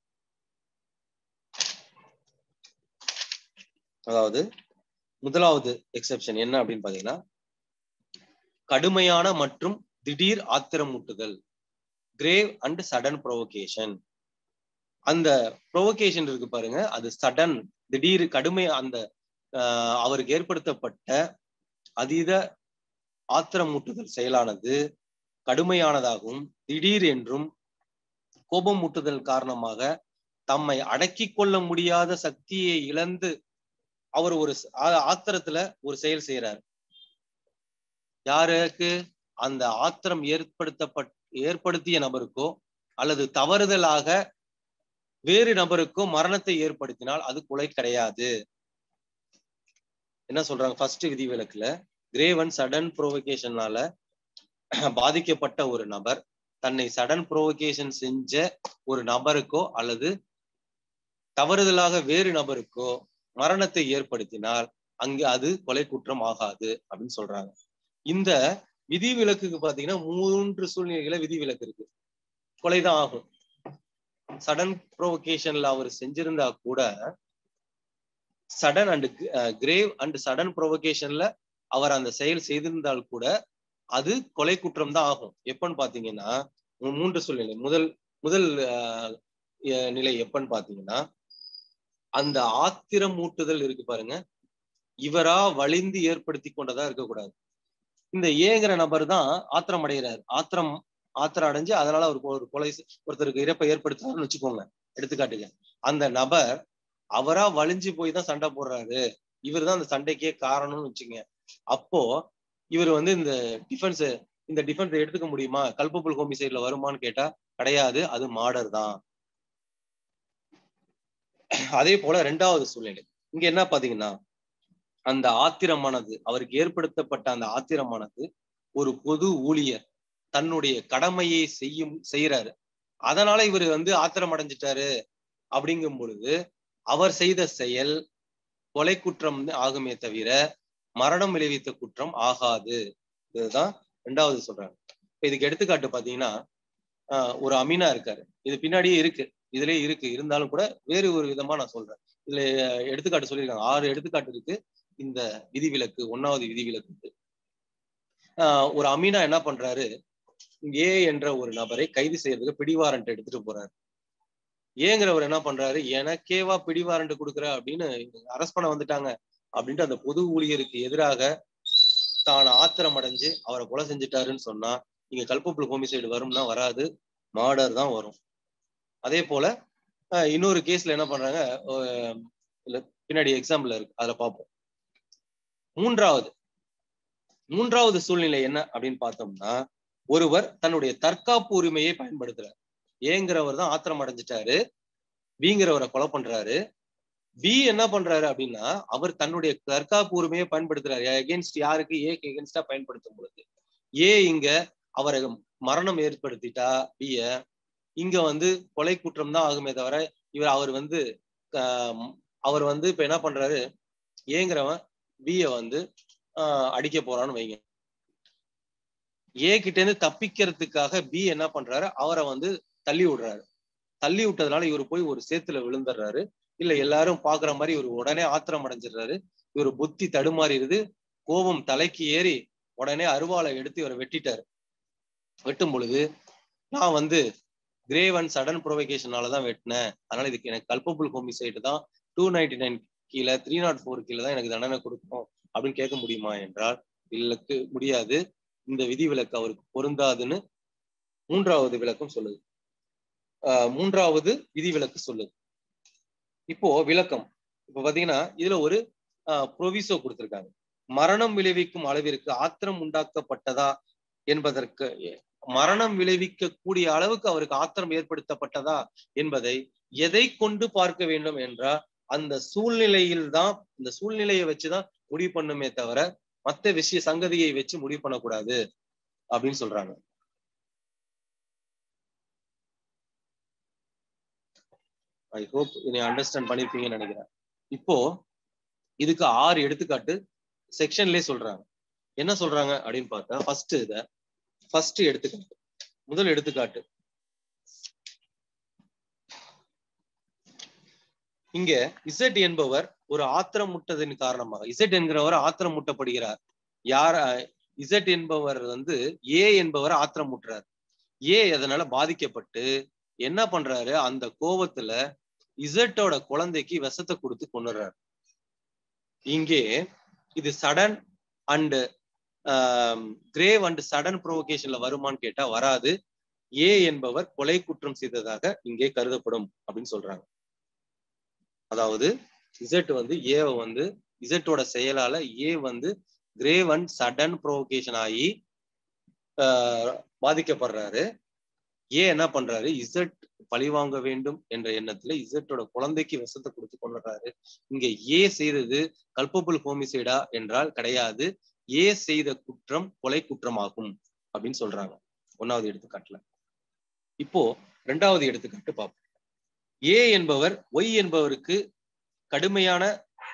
அதாவது முதலாவது எக்ஸெப்ஷன் என்ன அப்படின்னு பாத்தீங்கன்னா கடுமையான மற்றும் திடீர் ஆத்திரமூட்டுதல் கிரேவ் அண்ட் சடன் ப்ரொவோகேஷன் அந்த ப்ரொவோகேஷன் இருக்கு பாருங்க அது சடன் திடீர் கடுமை அந்த அவருக்கு ஏற்படுத்தப்பட்ட அதீத ஆத்திரமூட்டுதல் செயலானது கடுமையானதாகவும் திடீர் என்றும் கோபமூட்டுதல் காரணமாக தம்மை அடக்கி கொள்ள முடியாத சக்தியை இழந்து அவர் ஒரு ஆத்திரத்துல ஒரு செயல் செய்யறார் யாருக்கு அந்த ஆத்திரம் ஏற்படுத்தப்பட் ஏற்படுத்திய நபருக்கோ அல்லது தவறுதலாக வேறு நபருக்கோ மரணத்தை ஏற்படுத்தினால் அது கொலை கிடையாது என்ன சொல்றாங்க ஃபர்ஸ்ட் விதிவிலக்குல கிரேவன் சடன் ப்ரோவகேஷனால பாதிக்கப்பட்ட ஒரு நபர் தன்னை சடன் ப்ரோவகேஷன் செஞ்ச ஒரு நபருக்கோ அல்லது தவறுதலாக வேறு நபருக்கோ மரணத்தை ஏற்படுத்தினால் அங்கு அது கொலை குற்றம் ஆகாது அப்படின்னு சொல்றாங்க இந்த விதிவிலக்குக்கு பாத்தீங்கன்னா மூன்று சூழ்நிலைகளை விதிவிலக்கு இருக்கு கொலைதான் ஆகும் சடன் ப்ரோவகேஷன்ல அவர் செஞ்சிருந்தா கூட sudden and grave and sudden ப்ரோவகேஷன்ல அவர் அந்த செயல் செய்திருந்தால் கூட அது கொலை குற்றம் தான் ஆகும் எப்பன்னு பாத்தீங்கன்னா மூன்று சூழ்நிலை முதல் முதல் நிலை எப்பன்னு பாத்தீங்கன்னா அந்த ஆத்திரம் மூட்டுதல் இருக்கு பாருங்க இவரா வலிந்து ஏற்படுத்தி கொண்டதா இருக்கக்கூடாது இந்த ஏங்கிற நபர் தான் ஆத்திரம் அடைகிறார் ஆத்திரம் ஆத்திரம் அடைஞ்சு அதனால அவருக்கு ஒரு கொலை ஒருத்தருக்கு இறப்பை ஏற்படுத்துறாருன்னு வச்சுக்கோங்க எடுத்துக்காட்டுங்க அந்த நபர் அவரா வலிஞ்சு போய் தான் சண்டை போடுறாரு இவர் தான் அந்த சண்டைக்கே காரணம்னு வச்சுங்க அப்போ இவர் வந்து இந்த டிஃபென்ஸ் இந்த டிஃபென்ஸ் எடுத்துக்க முடியுமா கல்பபுல் ஹோமிசைட்ல வருமான்னு கேட்டா கிடையாது அது மாடர் தான் அதே போல ரெண்டாவது சூழ்நிலை இங்க என்ன பாத்தீங்கன்னா அந்த ஆத்திரமானது அவருக்கு ஏற்படுத்தப்பட்ட அந்த ஆத்திரமானது ஒரு பொது ஊழியர் தன்னுடைய கடமையை செய்யும் செய்யறாரு அதனால இவர் வந்து ஆத்திரம் அடைஞ்சிட்டாரு அப்படிங்கும் பொழுது அவர் செய்த செயல் கொலை குற்றம் ஆகுமே தவிர மரணம் விளைவித்த குற்றம் ஆகாது இதுதான் ரெண்டாவது சொல்றாங்க இப்ப இதுக்கு எடுத்துக்காட்டு பாத்தீங்கன்னா ஒரு அமீனா இருக்காரு இது பின்னாடியே இருக்கு இதுலயே இருக்கு இருந்தாலும் கூட வேறு ஒரு விதமா நான் சொல்றேன் இதுல எடுத்துக்காட்டு சொல்லியிருக்காங்க ஆறு எடுத்துக்காட்டு இருக்கு இந்த விதிவிலக்கு ஒன்னாவது விதிவிலக்கு ஒரு அமீனா என்ன பண்றாரு ஏ என்ற ஒரு நபரை கைது செய்யறதுக்கு பிடிவாரண்ட் எடுத்துட்டு போறாரு ஏங்கிறவர் என்ன பண்றாரு எனக்கேவா பிடிவாரண்ட் கொடுக்குற அப்படின்னு அரெஸ்ட் பண்ண வந்துட்டாங்க அப்படின்ட்டு அந்த பொது ஊழியருக்கு எதிராக தான் ஆத்திரம் அடைஞ்சு அவரை கொலை செஞ்சுட்டாருன்னு சொன்னா இங்க கல்பப்புல் ஹோமிசைடு வரும்னா வராது மார்டர் தான் வரும் அதே போல இன்னொரு கேஸ்ல என்ன பண்றாங்க இல்ல பின்னாடி எக்ஸாம்பிள் இருக்கு அதுல பார்ப்போம் மூன்றாவது மூன்றாவது சூழ்நிலை என்ன அப்படின்னு பார்த்தோம்னா ஒருவர் தன்னுடைய தற்காப்பு உரிமையை பயன்படுத்துறார் ஏங்கிறவர் தான் ஆத்திரம் அடைஞ்சிட்டாரு பிங்கிறவரை கொலை பண்றாரு பி என்ன பண்றாரு அப்படின்னா அவர் தன்னுடைய தற்காப்பு உரிமையை பயன்படுத்துறாரு எகென்ஸ்ட் யாருக்கு ஏக்கு எகென்ஸ்டா பயன்படுத்தும் பொழுது ஏ இங்க அவரை மரணம் ஏற்படுத்திட்டா பிய இங்க வந்து கொலை குற்றம் தான் ஆகுமே தவிர இவர் அவர் வந்து அவர் வந்து இப்ப என்ன பண்றாரு ஏங்கிறவன் பிய வந்து ஆஹ் அடிக்க போறான்னு வைங்க ஏ கிட்ட இருந்து தப்பிக்கிறதுக்காக பி என்ன பண்றாரு அவரை வந்து தள்ளி விடுறாரு தள்ளி விட்டதுனால இவர் போய் ஒரு சேத்துல விழுந்துடுறாரு இல்ல எல்லாரும் பாக்குற மாதிரி இவர் உடனே ஆத்திரம் அடைஞ்சிடுறாரு இவர் புத்தி தடுமாறிடுது கோபம் தலைக்கு ஏறி உடனே அருவாளை எடுத்து இவரை வெட்டிட்டாரு வெட்டும் பொழுது நான் வந்து கிரேவ் அண்ட் சடன் ப்ரொவைகேஷனால தான் வெட்டினேன் அதனால இதுக்கு எனக்கு கல்பபுள் ஹோமிசைடு தான் டூ நைன்டி நைன் கீழே த்ரீ நாட் ஃபோர் கீழே தான் எனக்கு தண்டனை கொடுக்கணும் அப்படின்னு கேட்க முடியுமா என்றால் இல்லக்கு முடியாது இந்த விதி விலக்கு அவருக்கு பொருந்தாதுன்னு மூன்றாவது விளக்கம் சொல்லுது ஆஹ் மூன்றாவது விதி விலக்கு சொல்லுது இப்போ விளக்கம் இப்ப பாத்தீங்கன்னா இதுல ஒரு ப்ரொவிசோ கொடுத்திருக்காங்க மரணம் விளைவிக்கும் அளவிற்கு ஆத்திரம் உண்டாக்கப்பட்டதா என்பதற்கு மரணம் விளைவிக்க கூடிய அளவுக்கு அவருக்கு ஆத்திரம் ஏற்படுத்தப்பட்டதா என்பதை எதை கொண்டு பார்க்க வேண்டும் என்றால் அந்த சூழ்நிலையில் தான் இந்த சூழ்நிலையை வச்சுதான் முடிவு பண்ணுமே தவிர மத்த விஷய சங்கதியை வச்சு முடிவு பண்ணக்கூடாது அப்படின்னு சொல்றாங்க ஐ ஹோப் இதை அண்டர்ஸ்டாண்ட் பண்ணிருப்பீங்கன்னு நினைக்கிறேன் இப்போ இதுக்கு ஆறு எடுத்துக்காட்டு செக்ஷன்லயே சொல்றாங்க என்ன சொல்றாங்க அப்படின்னு பார்த்தா ஃபர்ஸ்ட் இத ஃபர்ஸ்ட் எடுத்துக்காட்டு முதல் எடுத்துக்காட்டு இங்க இசட் என்பவர் ஒரு ஆத்திரமுட்டதின் காரணமாக இசட் என்கிறவர் ஆத்திரமூட்டப்படுகிறார் யார் இசட் என்பவர் வந்து ஏ என்பவர் ஆத்திரமுட்டுறார் ஏ அதனால பாதிக்கப்பட்டு என்ன பண்றாரு அந்த கோபத்துல இசட்டோட குழந்தைக்கு விஷத்தை கொடுத்து கொண்டுறாரு இங்கே இது sudden and grave and sudden ப்ரொவோகேஷன்ல வருமான்னு கேட்டா வராது ஏ என்பவர் கொலை குற்றம் செய்ததாக இங்கே கருதப்படும் அப்படின்னு சொல்றாங்க அதாவது இசட் வந்து ஏவை வந்து இசட்டோட செயலால ஏ வந்து கிரேவ் அண்ட் சடன் ப்ரொவோகேஷன் ஆகி பாதிக்கப்படுறாரு ஏ என்ன பண்றாரு இசட் பழிவாங்க வேண்டும் என்ற எண்ணத்துல இசட்டோட குழந்தைக்கு விஷத்தை கொடுத்து கொண்டுறாரு இங்க ஏ செய்தது கல்பபுல் ஹோமிசைடா என்றால் கிடையாது ஏ செய்த குற்றம் கொலை குற்றமாகும் அப்படின்னு சொல்றாங்க ஒன்னாவது எடுத்துக்காட்டுல இப்போ ரெண்டாவது எடுத்துக்காட்டு பார்ப்போம் ஏ என்பவர் ஒய் என்பவருக்கு கடுமையான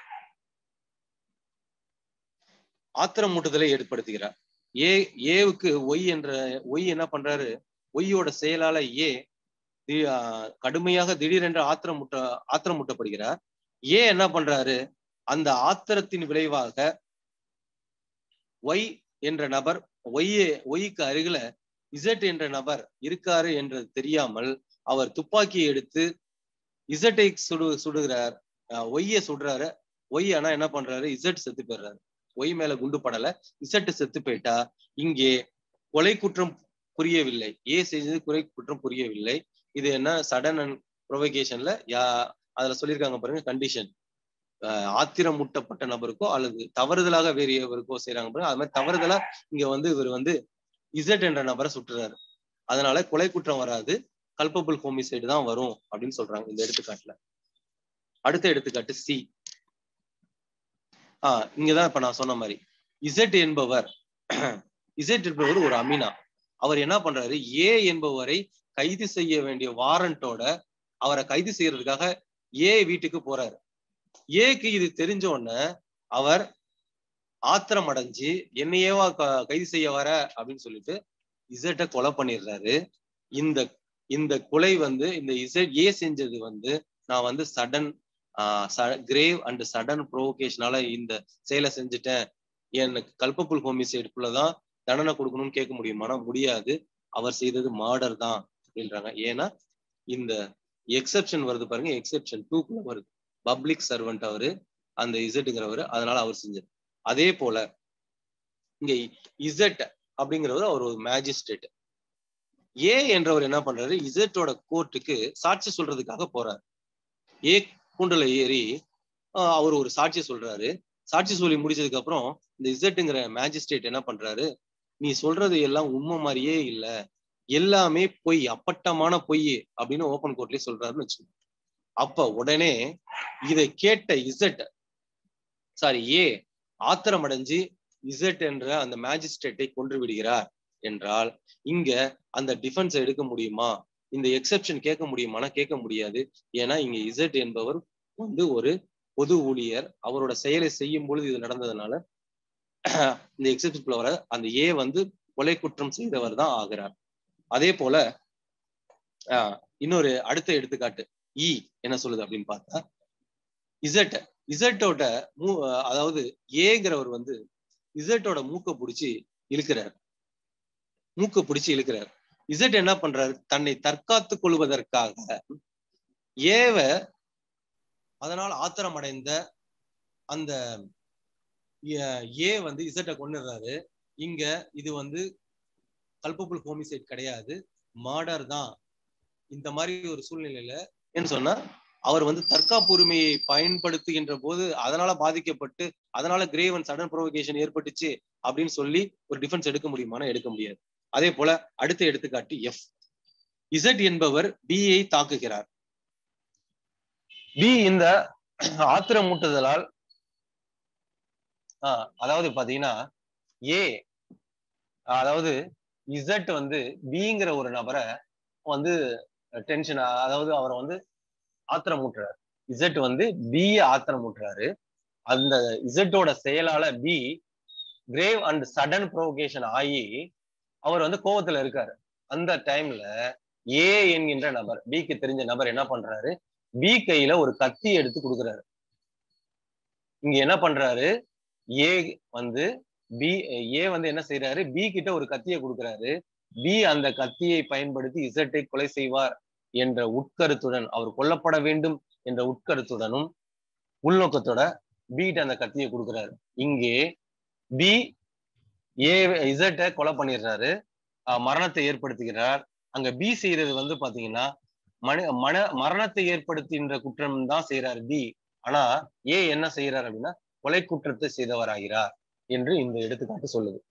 ஆத்திரமூட்டுதலை ஏற்படுத்துகிறார் ஏ ஏவுக்கு ஒய் என்ற ஒய் என்ன பண்றாரு ஒய்யோட செயலால ஏ கடுமையாக திடீரென்று ஆத்திரமூட்ட ஆத்திரமூட்டப்படுகிறார் ஏ என்ன பண்றாரு அந்த ஆத்திரத்தின் விளைவாக ஒய் என்ற நபர் ஒய்யே ஒய்க்கு அருகில இசட் என்ற நபர் இருக்காரு என்று தெரியாமல் அவர் துப்பாக்கியை எடுத்து இசட்டை சுடு சுடுகிறார் ஒய்ய சுடுறாரு ஒய் ஆனா என்ன பண்றாரு இசட் செத்து போயிடுறாரு ஒய் மேல குண்டு படல இசட்டு செத்து போயிட்டா இங்கே கொலை குற்றம் புரியவில்லை ஏ செஞ்சது குறை குற்றம் புரியவில்லை இது என்ன சடன் அண்ட் ப்ரொவகேஷன்ல யா அதுல சொல்லியிருக்காங்க பாருங்க கண்டிஷன் ஆத்திரம் முட்டப்பட்ட நபருக்கோ அல்லது தவறுதலாக வேறு எவருக்கோ செய்யறாங்க பாருங்க அது மாதிரி தவறுதலா இங்க வந்து இவர் வந்து இசட் என்ற நபரை சுட்டுறாரு அதனால கொலை குற்றம் வராது கல்பபிள் ஹோமிசைடு தான் வரும் அப்படின்னு சொல்றாங்க இந்த எடுத்துக்காட்டுல அடுத்த எடுத்துக்காட்டு சி ஆஹ் இங்கதான் இப்ப நான் சொன்ன மாதிரி இசட் என்பவர் இசட் என்பவர் ஒரு அமீனா அவர் என்ன பண்றாரு ஏ என்பவரை கைது செய்ய வேண்டிய வாரண்டோட அவரை கைது செய்யறதுக்காக ஏ வீட்டுக்கு போறாரு ஏக்கு இது தெரிஞ்ச உடனே அவர் ஆத்திரம் அடைஞ்சு என்னையேவா கைது செய்ய வர அப்படின்னு சொல்லிட்டு இசட்டை கொலை பண்ணிடுறாரு இந்த இந்த கொலை வந்து இந்த இசட் ஏ செஞ்சது வந்து நான் வந்து சடன் கிரேவ் அண்ட் சடன் ப்ரோவோகேஷனால இந்த செயலை செஞ்சுட்டேன் எனக்கு கல்பப்புல் ஹோமிசைடுக்குள்ளதான் தண்டனை கொடுக்கணும்னு கேட்க முடியுமானா முடியாது அவர் செய்தது மார்டர் தான் அப்படின்றாங்க ஏன்னா இந்த எக்ஸப்ஷன் வருது பாருங்க எக்ஸப்ஷன் டூக்குள்ள வருது பப்ளிக் சர்வெண்ட் அவரு அந்த இசட்டுங்கிறவர் அதனால அவர் செஞ்சது அதே போல இங்க இசட் அப்படிங்கிறவர் அவர் ஒரு மேஜிஸ்ட்ரேட் ஏ என்றவர் என்ன பண்றாரு இசட்டோட கோர்ட்டுக்கு சாட்சி சொல்றதுக்காக போறாரு ஏ கூண்டுல ஏறி ஆஹ் அவர் ஒரு சாட்சி சொல்றாரு சாட்சி சொல்லி முடிச்சதுக்கு அப்புறம் இந்த இசட்டுங்கிற மேஜிஸ்ட்ரேட் என்ன பண்றாரு நீ சொல்றது எல்லாம் உண்மை மாதிரியே இல்ல எல்லாமே பொய் அப்பட்டமான பொய் அப்படின்னு ஓப்பன் கோர்ட்லயே சொல்றாருன்னு வச்சுக்கோங்க அப்ப உடனே இதை கேட்ட இசட் சாரி ஏ ஆத்திரம் அடைஞ்சு இசட் என்ற அந்த மேஜிஸ்ட்ரேட்டை கொன்று விடுகிறார் என்றால் இங்க அந்த டிஃபென்ஸ் எடுக்க முடியுமா இந்த எக்ஸெப்ஷன் கேட்க முடியுமானா கேட்க முடியாது ஏன்னா இங்க இசட் என்பவர் வந்து ஒரு பொது ஊழியர் அவரோட செயலை செய்யும் பொழுது இது நடந்ததுனால இந்த எக்ஸெப்ஷன் வர அந்த ஏ வந்து கொலை குற்றம் செய்தவர் தான் ஆகிறார் அதே போல ஆஹ் இன்னொரு அடுத்த எடுத்துக்காட்டு இ என்ன சொல்லுது அப்படின்னு பார்த்தா இசட் இசட்டோட மூ அதாவது ஏங்கிறவர் வந்து இசட்டோட மூக்க பிடிச்சி இழுக்கிறார் மூக்க பிடிச்சி இழுக்கிறார் இசட் என்ன பண்றாரு தன்னை தற்காத்து கொள்வதற்காக ஏவ அதனால் ஆத்திரம் அடைந்த அந்த ஏ வந்து இசட்டை கொண்டுடுறாரு இங்க இது வந்து கல்பபுல் ஹோமிசைட் கிடையாது மாடர் தான் இந்த மாதிரி ஒரு சூழ்நிலையில என்ன சொன்னா அவர் வந்து தற்காப்பு உரிமையை பயன்படுத்துகின்ற போது அதனால பாதிக்கப்பட்டு அதனால கிரேவன் சடன் ப்ரொவோகேஷன் ஏற்பட்டுச்சு அப்படின்னு சொல்லி ஒரு டிஃபென்ஸ் எடுக்க முடியுமானா எடுக்க முடியாது அதே போல அடுத்த எடுத்துக்காட்டு எஃப் இசட் என்பவர் பியை தாக்குகிறார் பி இந்த ஆத்திரமூட்டுதலால் ஆஹ் அதாவது பாத்தீங்கன்னா ஏ அதாவது இசட் வந்து பிங்கிற ஒரு நபரை வந்து டென்ஷன் அதாவது அவரை வந்து ஆத்திரமூட்டுறாரு இசட் வந்து பி ஆத்திரமூட்டுறாரு அந்த இசட்டோட செயலால B grave and sudden provocation ஆகி அவர் வந்து கோவத்துல இருக்காரு அந்த டைம்ல ஏ என்கின்ற நபர் பிக்கு தெரிஞ்ச நபர் என்ன பண்றாரு பி கையில ஒரு கத்தி எடுத்து கொடுக்குறாரு இங்க என்ன பண்றாரு ஏ வந்து பி ஏ வந்து என்ன செய்யறாரு பி கிட்ட ஒரு கத்தியை கொடுக்குறாரு பி அந்த கத்தியை பயன்படுத்தி இசட்டை கொலை செய்வார் என்ற உட்கருத்துடன் அவர் கொல்லப்பட வேண்டும் என்ற உட்கருத்துடனும் உள்நோக்கத்தோட பி கிட்ட அந்த கத்தியை கொடுக்குறாரு இங்கே பி ஏ இசட்டை கொலை பண்ணிடுறாரு மரணத்தை ஏற்படுத்துகிறார் அங்க பி செய்யறது வந்து பாத்தீங்கன்னா மன மன மரணத்தை ஏற்படுத்துகின்ற குற்றம் தான் செய்யறாரு பி ஆனா ஏ என்ன செய்யறாரு அப்படின்னா கொலை குற்றத்தை செய்தவராகிறார் என்று இந்த எடுத்துக்காட்டு சொல்லுது